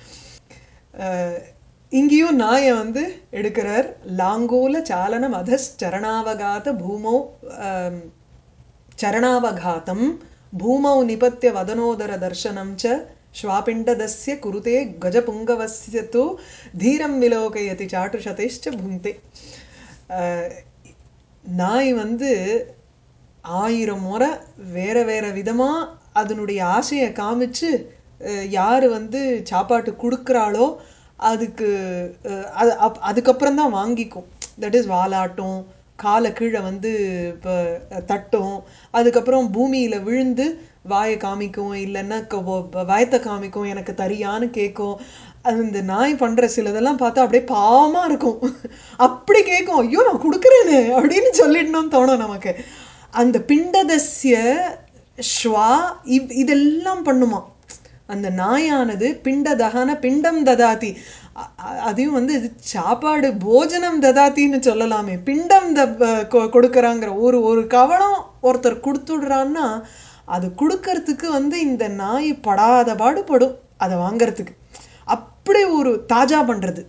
இங்கேயும் நாயை வந்து எடுக்கிறார் லாங்கூல சாலனம் அதஸ் சரணாவகாத பூமோ ஆம், चरणावघातं भूमौ निपत्य वदनोदरदर्शनं च श्वापिण्डदस्य कुरुते गजपुङ्गवस्य तु धीरं विलोकयति चाटुशतैश्च भुङ्क्ते அஹ், நாய் வந்து ஆயிரம் முறை வேற வேற விதமாக அதனுடைய ஆசையை காமிச்சு அஹ், யார் வந்து சாப்பாட்டு கொடுக்குறாளோ அதுக்கு அஹ், அது அப் அதுக்கப்புறம் தான் வாங்கிக்கும் தட் இஸ் வாலாட்டும் காலை கீழே வந்து இப்போ தட்டும் அதுக்கப்புறம் பூமியில் விழுந்து வாயை காமிக்கும் இல்லைன்னா க- வ- வயத்தை காமிக்கும் எனக்கு தரியான்னு கேட்கும் அது இந்த நாய் பண்ணுற சிலதெல்லாம் பார்த்தா அப்படியே பாவமாக இருக்கும் அப்படி கேட்கும் ஐயோ நான் கொடுக்குறேனே அப்படின்னு சொல்லிடணும்னு தோணும் நமக்கு அந்த பிண்டதஸ்ய ஸ்வா இவ் இதெல்லாம் பண்ணுமா அந்த நாயானது பிண்ட தகன பிண்டம் ததாதி அ- அ- அதையும் வந்து இது சாப்பாடு போஜனம் ததாத்தின்னு சொல்லலாமே பிண்டம் த கொ- கொடுக்கறாங்கிற ஒரு ஒரு கவனம் ஒருத்தர் கொடுத்துடுறான்னா அது கொடுக்கறதுக்கு வந்து இந்த நாய் படாத பாடுபடும் அதை வாங்கறதுக்கு அப்படி ஒரு தாஜா பண்ணுறது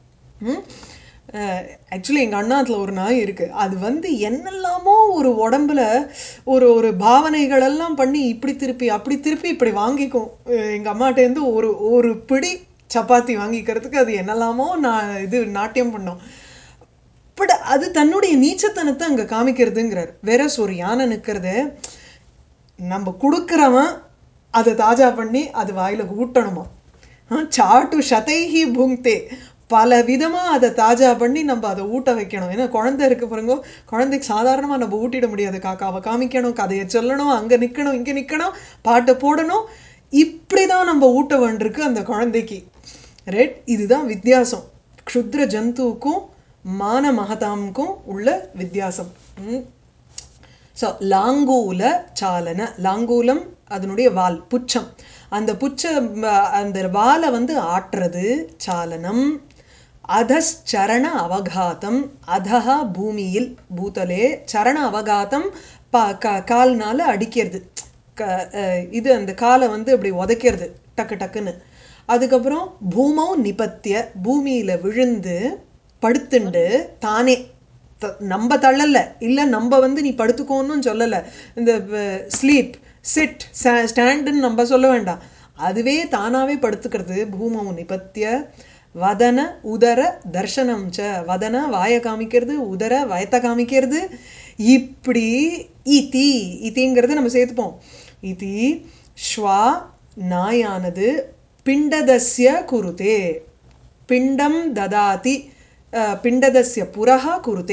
ஆக்சுவலி எங்கள் அண்ணாத்தில் ஒரு நாய் இருக்குது அது வந்து என்னெல்லாமோ ஒரு உடம்புல ஒரு ஒரு பாவனைகளெல்லாம் பண்ணி இப்படி திருப்பி அப்படி திருப்பி இப்படி வாங்கிக்கும் எங்கள் அம்மாட்டேருந்து ஒரு ஒரு பிடி சப்பாத்தி வாங்கிக்கிறதுக்கு அது என்னெல்லாமோ நான் இது நாட்டியம் பண்ணோம் பட் அது தன்னுடைய நீச்சத்தனத்தை அங்கே காமிக்கிறதுங்கிறார் வேற ஒரு யானை நிற்கிறது நம்ம கொடுக்குறவன் அதை தாஜா பண்ணி அது வாயில் ஊட்டணுமா ஆ, சாட்டு சதைஹி புங்தே பல விதமாக அதை தாஜா பண்ணி நம்ம அதை ஊட்ட வைக்கணும் ஏன்னா குழந்தை இருக்கு பாருங்க குழந்தைக்கு சாதாரணமாக நம்ம ஊட்டிட முடியாது காக்காவை காமிக்கணும் கதையை சொல்லணும் அங்கே நிற்கணும் இங்கே நிற்கணும் பாட்டை போடணும் இப்படி தான் நம்ம ஊட்ட வேண்டியிருக்கு அந்த குழந்தைக்கு ரைட் இதுதான் வித்தியாசம் க்ஷுத்ர ஜந்துவுக்கும் மான மகதாமுக்கும் உள்ள வித்தியாசம் ம். ஸோ லாங்கூல சாலன லாங்கூலம் அதனுடைய வால் புச்சம் அந்த புச்ச ம, அந்த வாலை வந்து ஆட்டுறது சாலனம் அதச்சரண அவகாதம் அதஹா பூமியில் பூதலே சரண அவகாதம் ப க கால்னால அடிக்கிறது க அஹ், இது அந்த காலை வந்து அப்படி உதைக்கிறது டக்கு டக்குன்னு அதுக்கப்புறம் பூமௌ நிபத்திய பூமியில் விழுந்து படுத்துண்டு தானே த- நம்ம தள்ளல இல்லை நம்ம வந்து நீ படுத்துக்கோன்னு சொல்லலை இந்த ஸ்லீப் சிட் ஸ்டாண்டுன்னு நம்ம சொல்ல வேண்டாம் அதுவே தானாகவே படுத்துக்கிறது பூமௌ நிபத்திய வதன உதர தர்ஷனம் ச வதன வாயை காமிக்கிறது உதர வயத்தை காமிக்கிறது இப்படி இதி இதிங்கிறது நம்ம சேர்த்துப்போம் இதி ஸ்வா நாயானது பிண்டதஸ்ய குருதே பிண்டம் ததாதி அஹ், பிண்டதஸ்ய புரஹா குருதே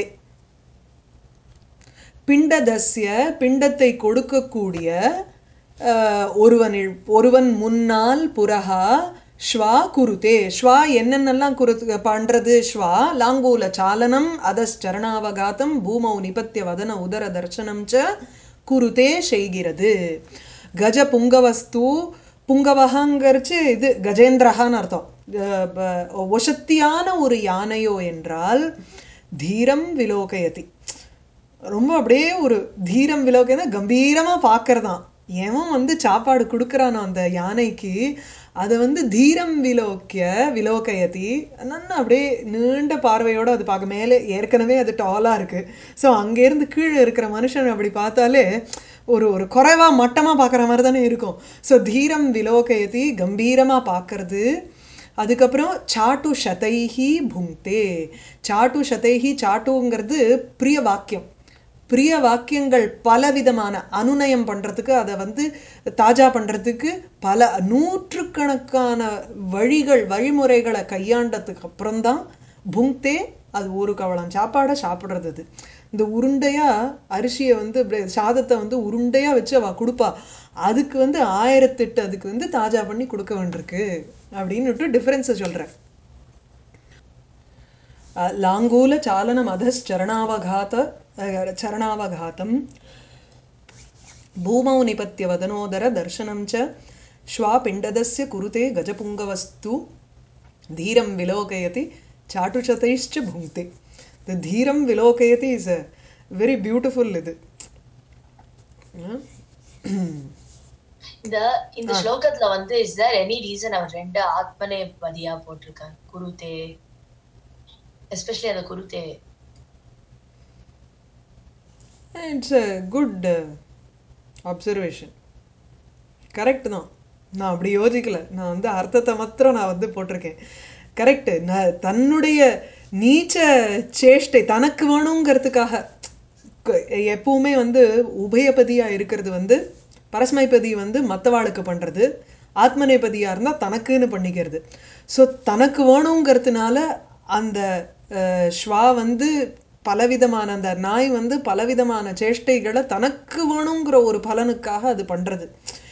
பிண்டதஸ்ய பிண்டத்தை கொடுக்கக்கூடிய அஹ், ஒருவனில் ஒருவன் முன்னால் புரஹா ஸ்வா குருதே ஸ்வா என்னென்னலாம் குரு பண்ணுறது ஸ்வா லாங்கூல சாலனம் அதஸ் சரணாவகாதம் பூமௌ நிபத்திய வதன உதர தர்சனம் ச குருதே செய்கிறது கஜ புங்கவஸ்து புங்கவகங்கிறச்சு இது கஜேந்திரஹான்னு அர்த்தம் அஹ் ப- ஒசத்தியான ஒரு யானையோ என்றால் தீரம் விலோகயதி ரொம்ப அப்படியே ஒரு தீரம் விலோகனா கம்பீரமாக பார்க்கறதாம் எவன் வந்து சாப்பாடு கொடுக்குறானோ அந்த யானைக்கு அதை வந்து தீரம் விலோக்கிய விலோகயதி நன்னா அப்படியே நீண்ட பார்வையோட அது பார்க்க மேலே ஏற்கனவே அது டாலாக இருக்குது ஸோ அங்கேருந்து கீழே இருக்கிற மனுஷன் அப்படி பார்த்தாலே ஒரு ஒரு குறைவாக மட்டமாக பார்க்குற மாதிரி தானே இருக்கும் ஸோ தீரம் விலோகயதி கம்பீரமாக பார்க்கறது அதுக்கப்புறம் சாட்டு சதைஹி புங்தே சாட்டு சதைஹி சாட்டுங்கிறது பிரிய வாக்கியம் பிரிய வாக்கியங்கள் பலவிதமான அனுநயம் பண்ணுறதுக்கு அதை வந்து தாஜா பண்ணுறதுக்கு பல நூற்றுக்கணக்கான வழிகள் வழிமுறைகளை கையாண்டதுக்கு அப்புறம்தான் புங்தே அது ஒரு கவளம் சாப்பாடை சாப்பிட்றது அது இந்த உருண்டையாக அரிசியை வந்து இப்படி சாதத்தை வந்து உருண்டையாக வச்சு அவள் கொடுப்பா அதுக்கு வந்து ஆயிரத்தெட்டு அதுக்கு வந்து தாஜா பண்ணி கொடுக்க வேண்டியிருக்கு அப்படின்னுட்டு டிஃப்ரென்ஸை சொல்கிறேன் लाङ्गूलचालनमधश्चरणावघात चरणावघातं भूमौ निपत्य वदनोदरदर्शनं च श्वापिण्डदस्य कुरुते गजपुङ्गवस्तु धीरं विलोकयति चाटुशतैश्च भुङ्क्ते द धीरं विलोकयति इस् अ वेरि ब्यूटिफुल् இது இந்த இந்த ஸ்லோகத்துல வந்து இஸ் தேர் எனி ரீசன் அவர் ரெண்டு ஆத்மனே பதியா போட்டிருக்காரு குருதே எஸ்பெஷலி அந்த குருதே it's a good observation correct தான் நான் அப்படி யோசிக்கல நான் வந்து அர்த்தத்தை மாத்திரம் நான் வந்து போட்டிருக்கேன் கரெக்டு நான் தன்னுடைய நீச்ச சேஷ்டை தனக்கு வேணுங்கிறதுக்காக க- எப்பவுமே வந்து உபயபதியாக இருக்கிறது வந்து பரஸ்மைபதி வந்து மற்றவாளுக்கு பண்ணுறது ஆத்மநேபதியாக இருந்தால் தனக்குன்னு பண்ணிக்கிறது ஸோ தனக்கு வேணுங்கிறதுனால அந்த அஹ், ஸ்வா வந்து பலவிதமான அந்த நாய் வந்து பலவிதமான சேஷ்டைகளை தனக்கு வேணுங்கிற ஒரு பலனுக்காக அது பண்ணுறது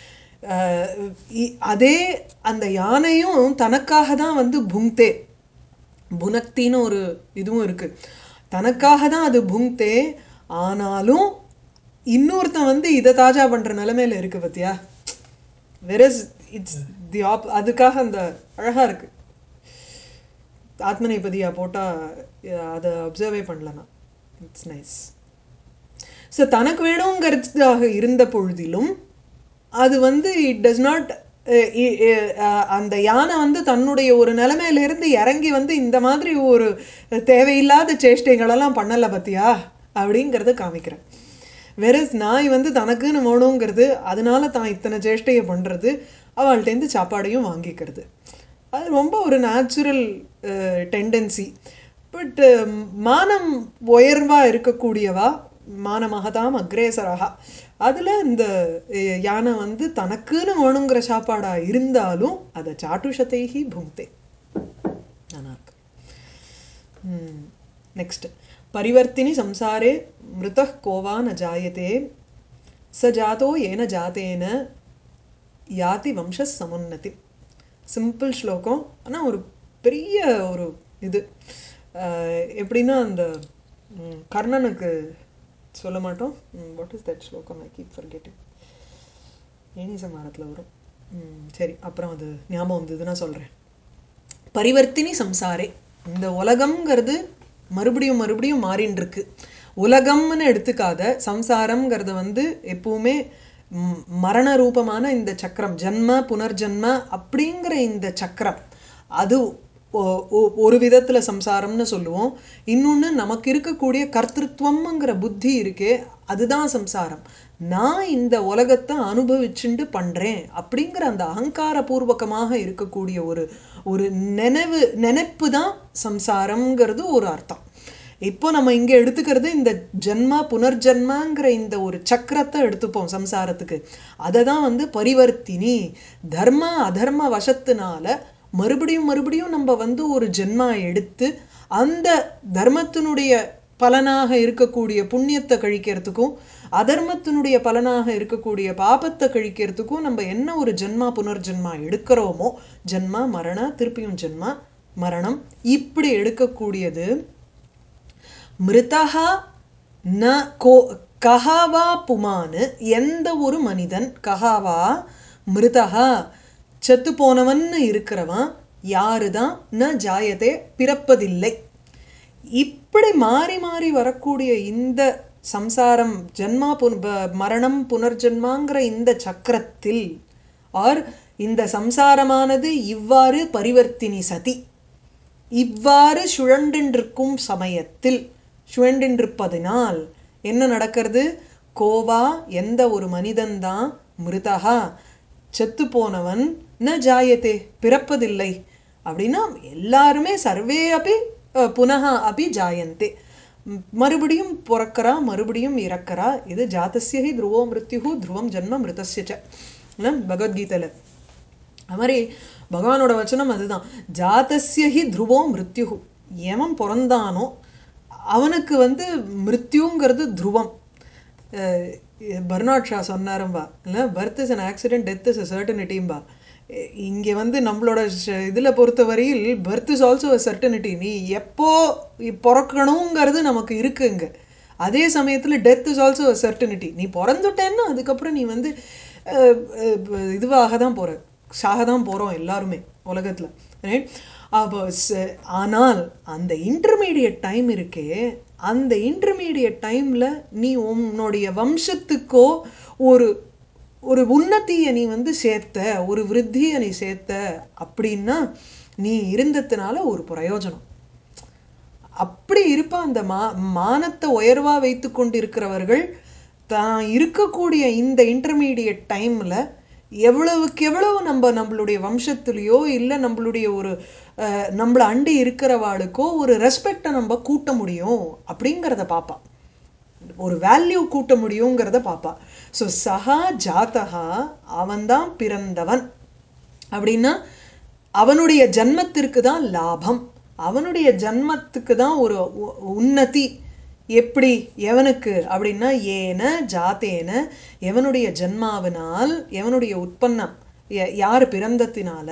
அதே அந்த யானையும் தனக்காக தான் வந்து புங்தே புனக்தின்னு ஒரு இதுவும் இருக்கு தனக்காக தான் அது புங்தே ஆனாலும் இன்னொருத்தன் வந்து இதை தாஜா பண்ற நிலைமையில இருக்கு பத்தியா வெரஸ் இட்ஸ் தி ஆப் அதுக்காக அந்த அழகா இருக்கு ஆத்மநேபதியா போட்டா அஹ், அதை அப்சர்வே பண்ணலனா இட்ஸ் நைஸ் ஸோ தனக்கு வேணுங்கிறதுக்காக இருந்த பொழுதிலும் அது வந்து இட் டஸ் நாட் அந்த யானை வந்து தன்னுடைய ஒரு நிலைமையிலிருந்து இறங்கி வந்து இந்த மாதிரி ஒரு தேவையில்லாத சேஷ்டைகளெல்லாம் பண்ணலை பத்தியா அப்படிங்கிறத காமிக்கிறேன் வெரஸ் நாய் வந்து தனக்குன்னு வேணுங்கிறது அதனால தான் இத்தனை சேஷ்டையை பண்ணுறது அவள்கிட்டேருந்து சாப்பாடையும் வாங்கிக்கிறது அது ரொம்ப ஒரு நேச்சுரல் டெண்டன்சி பட் மானம் உயர்வாக இருக்கக்கூடியவா மானமகதாம் அக்ரேசரகா அதில் இந்த அஹ், யானை வந்து தனக்குன்னு வேணுங்கிற சாப்பாடாக இருந்தாலும் அதை சாட்டுஷத்தைஹி புங்தே நல்லா இருக்கு नेक्स्ट् परिवर्तिनि संसारे मृतः को वा न जायते स जातो येन जातेन யாதி வம்ச சமுன்னதி சிம்பிள் ஸ்லோகம் ஆனால் ஒரு பெரிய ஒரு இது அஹ், எப்படின்னா அந்த ம், கர்ணனுக்கு சொல்ல மாட்டோம் வாட் இஸ் தட் ஸ்லோகம் I keep forgetting any சமாரத்தில் வரும் ம், சரி அப்புறம் அது ஞாபகம் வந்ததுன்னா சொல்கிறேன் பரிவர்த்தினி சம்சாரே இந்த உலகம்ங்கிறது மறுபடியும் மறுபடியும் மாறின்னு இருக்கு உலகம்னு எடுத்துக்காத சம்சாரம்ங்கிறது வந்து எப்பவுமே ம், மரண ரூபமான இந்த சக்கரம் ஜன்ம புனர்ஜன்ம அப்படிங்கிற இந்த சக்கரம் அது ஒ- ஒ- ஒரு விதத்தில் சம்சாரம்னு சொல்லுவோம் இன்னொன்று நமக்கு இருக்கக்கூடிய கர்த்திருவம்ங்கிற புத்தி இருக்கே அதுதான் சம்சாரம் நான் இந்த உலகத்தை அனுபவிச்சுண்டு பண்ணுறேன் அப்படிங்கிற அந்த அகங்காரபூர்வகமாக இருக்கக்கூடிய ஒரு ஒரு நினைவு நினைப்பு தான் சம்சாரம்ங்கிறது ஒரு அர்த்தம் இப்போ நம்ம இங்கே எடுத்துக்கிறது இந்த ஜன்மா புனர்ஜன்மாங்கிற இந்த ஒரு சக்கரத்தை எடுத்துப்போம் சம்சாரத்துக்கு அதை தான் வந்து பரிவர்த்தினி தர்ம அதர்ம வசத்தினால மறுபடியும் மறுபடியும் நம்ம வந்து ஒரு ஜென்மா எடுத்து அந்த தர்மத்தினுடைய பலனாக இருக்கக்கூடிய புண்ணியத்தை கழிக்கிறதுக்கும் அதர்மத்தினுடைய பலனாக இருக்கக்கூடிய பாபத்தை கழிக்கிறதுக்கும் நம்ம என்ன ஒரு ஜென்மா புனர்ஜென்மா எடுக்கிறோமோ ஜென்மா மரண திருப்பியும் ஜென்மா மரணம் இப்படி எடுக்கக்கூடியது மிருதா ந கோ கஹாவா புமானு எந்த ஒரு மனிதன் கஹாவா மிருதகா செத்து போனவன்னு இருக்கிறவன் யாருதான் ந ஜாயதே பிறப்பதில்லை இப்படி மாறி மாறி வரக்கூடிய இந்த சம்சாரம் ஜன்மா புன் ப- மரணம் புனர்ஜன்மாங்கிற இந்த சக்கரத்தில் ஆர் இந்த சம்சாரமானது இவ்வாறு பரிவர்த்தினி சதி இவ்வாறு சுழண்டின்றிருக்கும் சமயத்தில் சுழண்டின்றிருப்பதினால் என்ன நடக்கிறது கோவா எந்த ஒரு மனிதன்தான் மிருதகா செத்து போனவன் ந ஜாயத்தே பிறப்பதில்லை அப்படின்னா எல்லாருமே சர்வே அப்படி புனக அப்படி ஜாயந்தே ம், மறுபடியும் பிறக்கிறா மறுபடியும் இறக்கிறா இது ஜாத்தஸ்ய ஹி த்ருவோ மிருத்யு த்ருவம் ஜன்ம மிருதஸ்ய ச இல்ல? பகவத்கீதையில அது மாதிரி பகவானோட வச்சனம் அதுதான் ஜாத்தஸ்ய ஹி த்ருவோ மிருத்யு எவன் பிறந்தானோ அவனுக்கு வந்து மிருத்யுங்கிறது த்ருவம் அஹ் பர்னாட் ஷா சொன்னாரும்பா இல்லை birth is an accident death is a சர்டனிட்டிம்பா இங்கே வந்து நம்மளோட இதில் பொறுத்தவரையில் birth is also a certainty நீ எப்போ பிறக்கணுங்கிறது நமக்கு இருக்குங்க அதே சமயத்தில் death is also a certainty நீ பிறந்துட்டேன்னா அதுக்கப்புறம் நீ வந்து அஹ், அஹ், இதுவாக தான் போகிற சாக தான் போகிறோம் எல்லாருமே உலகத்தில் ரைட் அப்போ ச- ஆனால் அந்த இன்டர்மீடியட் டைம் இருக்கே அந்த இன்டர்மீடியட் டைமில் நீ உன்னுடைய வம்சத்துக்கோ ஒரு ஒரு உன்னத்தியை நீ வந்து சேர்த்த ஒரு விருத்தியை நீ சேர்த்த அப்படின்னா நீ இருந்ததுனால ஒரு பிரயோஜனம் அப்படி இருப்ப அந்த மா மானத்தை உயர்வா வைத்து கொண்டிருக்கிறவர்கள் தான் இருக்கக்கூடிய இந்த இன்டர்மீடியட் டைமில் எவ்வளவுக்கு எவ்வளவு நம்ம நம்மளுடைய வம்சத்துலேயோ இல்லை நம்மளுடைய ஒரு அஹ், நம்மளை அண்டி இருக்கிறவாளுக்கோ ஒரு ரெஸ்பெக்டை நம்ம கூட்ட முடியும் அப்படிங்கிறத பார்ப்பான் ஒரு வேல்யூ கூட்ட முடியுங்கிறத பார்ப்பா ஸோ சஹா ஜாத்தகா அவன்தான் பிறந்தவன் அப்படின்னா அவனுடைய ஜன்மத்திற்கு தான் லாபம் அவனுடைய ஜன்மத்துக்கு தான் ஒரு உ- உன்னதி எப்படி எவனுக்கு அப்படின்னா ஏன ஜாத்தேன எவனுடைய ஜன்மாவினால் எவனுடைய உற்பன்னம் ய- யார் பிறந்தத்தினால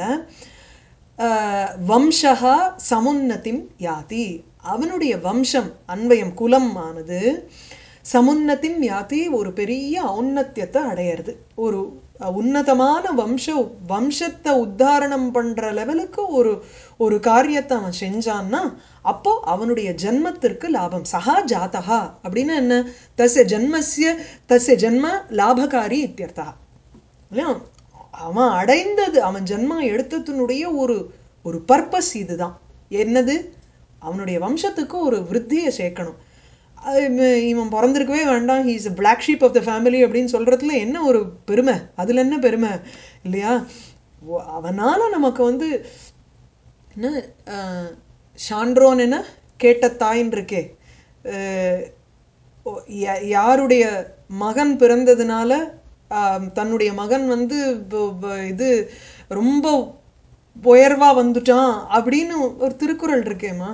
ஆஹ், வம்சகா சமுன்னதிம் யாதி அவனுடைய வம்சம் அன்வயம் குலம் ஆனது சமுன்னதிம் யாதி ஒரு பெரிய ஔன்னத்தியத்தை அடையிறது ஒரு அஹ், உன்னதமான வம்ச வம்சத்தை உத்தாரணம் பண்ற லெவலுக்கு ஒரு ஒரு காரியத்தை அவன் செஞ்சான்னா அப்போ அவனுடைய ஜன்மத்திற்கு லாபம் சஹா ஜாத்தகா அப்படின்னா என்ன தஸ்ய ஜன்மஸ்ய தஸ்ய ஜன்ம லாபகாரி இத்தியர்த்தா இல்லையா அவன் அடைந்தது அவன் ஜென்மம் எடுத்ததுனுடைய ஒரு ஒரு பர்பஸ் இதுதான் என்னது அவனுடைய வம்சத்துக்கு ஒரு விருத்தியை சேர்க்கணும் அது இவன் இவன் பிறந்திருக்கவே வேண்டாம் he's black sheep of the family அப்படின்னு சொல்கிறதுல என்ன ஒரு பெருமை அதில் என்ன பெருமை இல்லையா ஒ- அவனால நமக்கு வந்து என்ன அஹ், ஷாண்ட்ரோன் என்ன கேட்ட தாயின் இருக்கே அஹ், ஓ- யா- யாருடைய மகன் பிறந்ததுனால ஆம், தன்னுடைய மகன் வந்து ப- ப- இது ரொம்ப உயர்வா வந்துட்டான் அப்படின்னு ஒரு திருக்குறள் இருக்கேம்மா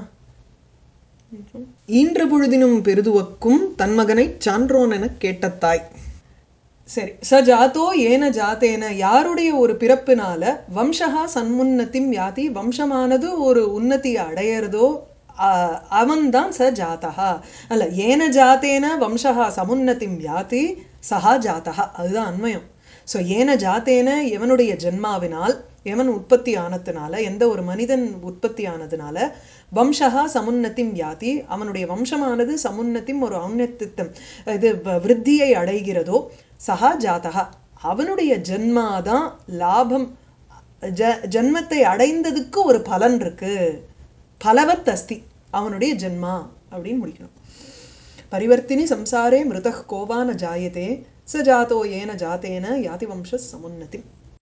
ஈன்ற பொழுதினும் பெருதுவக்கும் தன் மகனை சான்றோன் என கேட்ட தாய் சரி ச ஜாத்தோ ஏன ஜாத்தேன யாருடைய ஒரு பிறப்பினால வம்சகா சன்முன்னத்திம் யாதி வம்சமானது ஒரு உன்னதியை அடையிறதோ அவன்தான் ச ஜாத்தகா அல்ல ஏன ஜாத்தேன வம்சகா சமுன்னதிம் யாதி சஹா ஜாத்தகா அதுதான் அன்வயம் ஸோ ஏன ஜாத்தேன எவனுடைய ஜென்மாவினால் எவன் உற்பத்தி ஆனதுனால எந்த ஒரு மனிதன் உற்பத்தி ஆனதுனால வம்சகா சமுன்னத்திம் யாதி அவனுடைய வம்சமானது சமுன்னத்திம் ஒரு ஔன்னத்தித்தம் இது வ- விருத்தியை அடைகிறதோ சஹா ஜாதகா அவனுடைய ஜென்மாதான் லாபம் ஜ ஜன்மத்தை அடைந்ததுக்கு ஒரு பலன் இருக்கு பலவத் அஸ்தி அவனுடைய ஜென்மா அப்படின்னு முடிக்கணும் பரிவர்த்தினி சம்சாரே மிருதः கோவா ந ஜாயதே ச ஜாதோ ஏன ஜாத்தேன யாதி வம்ச சமுன்னதி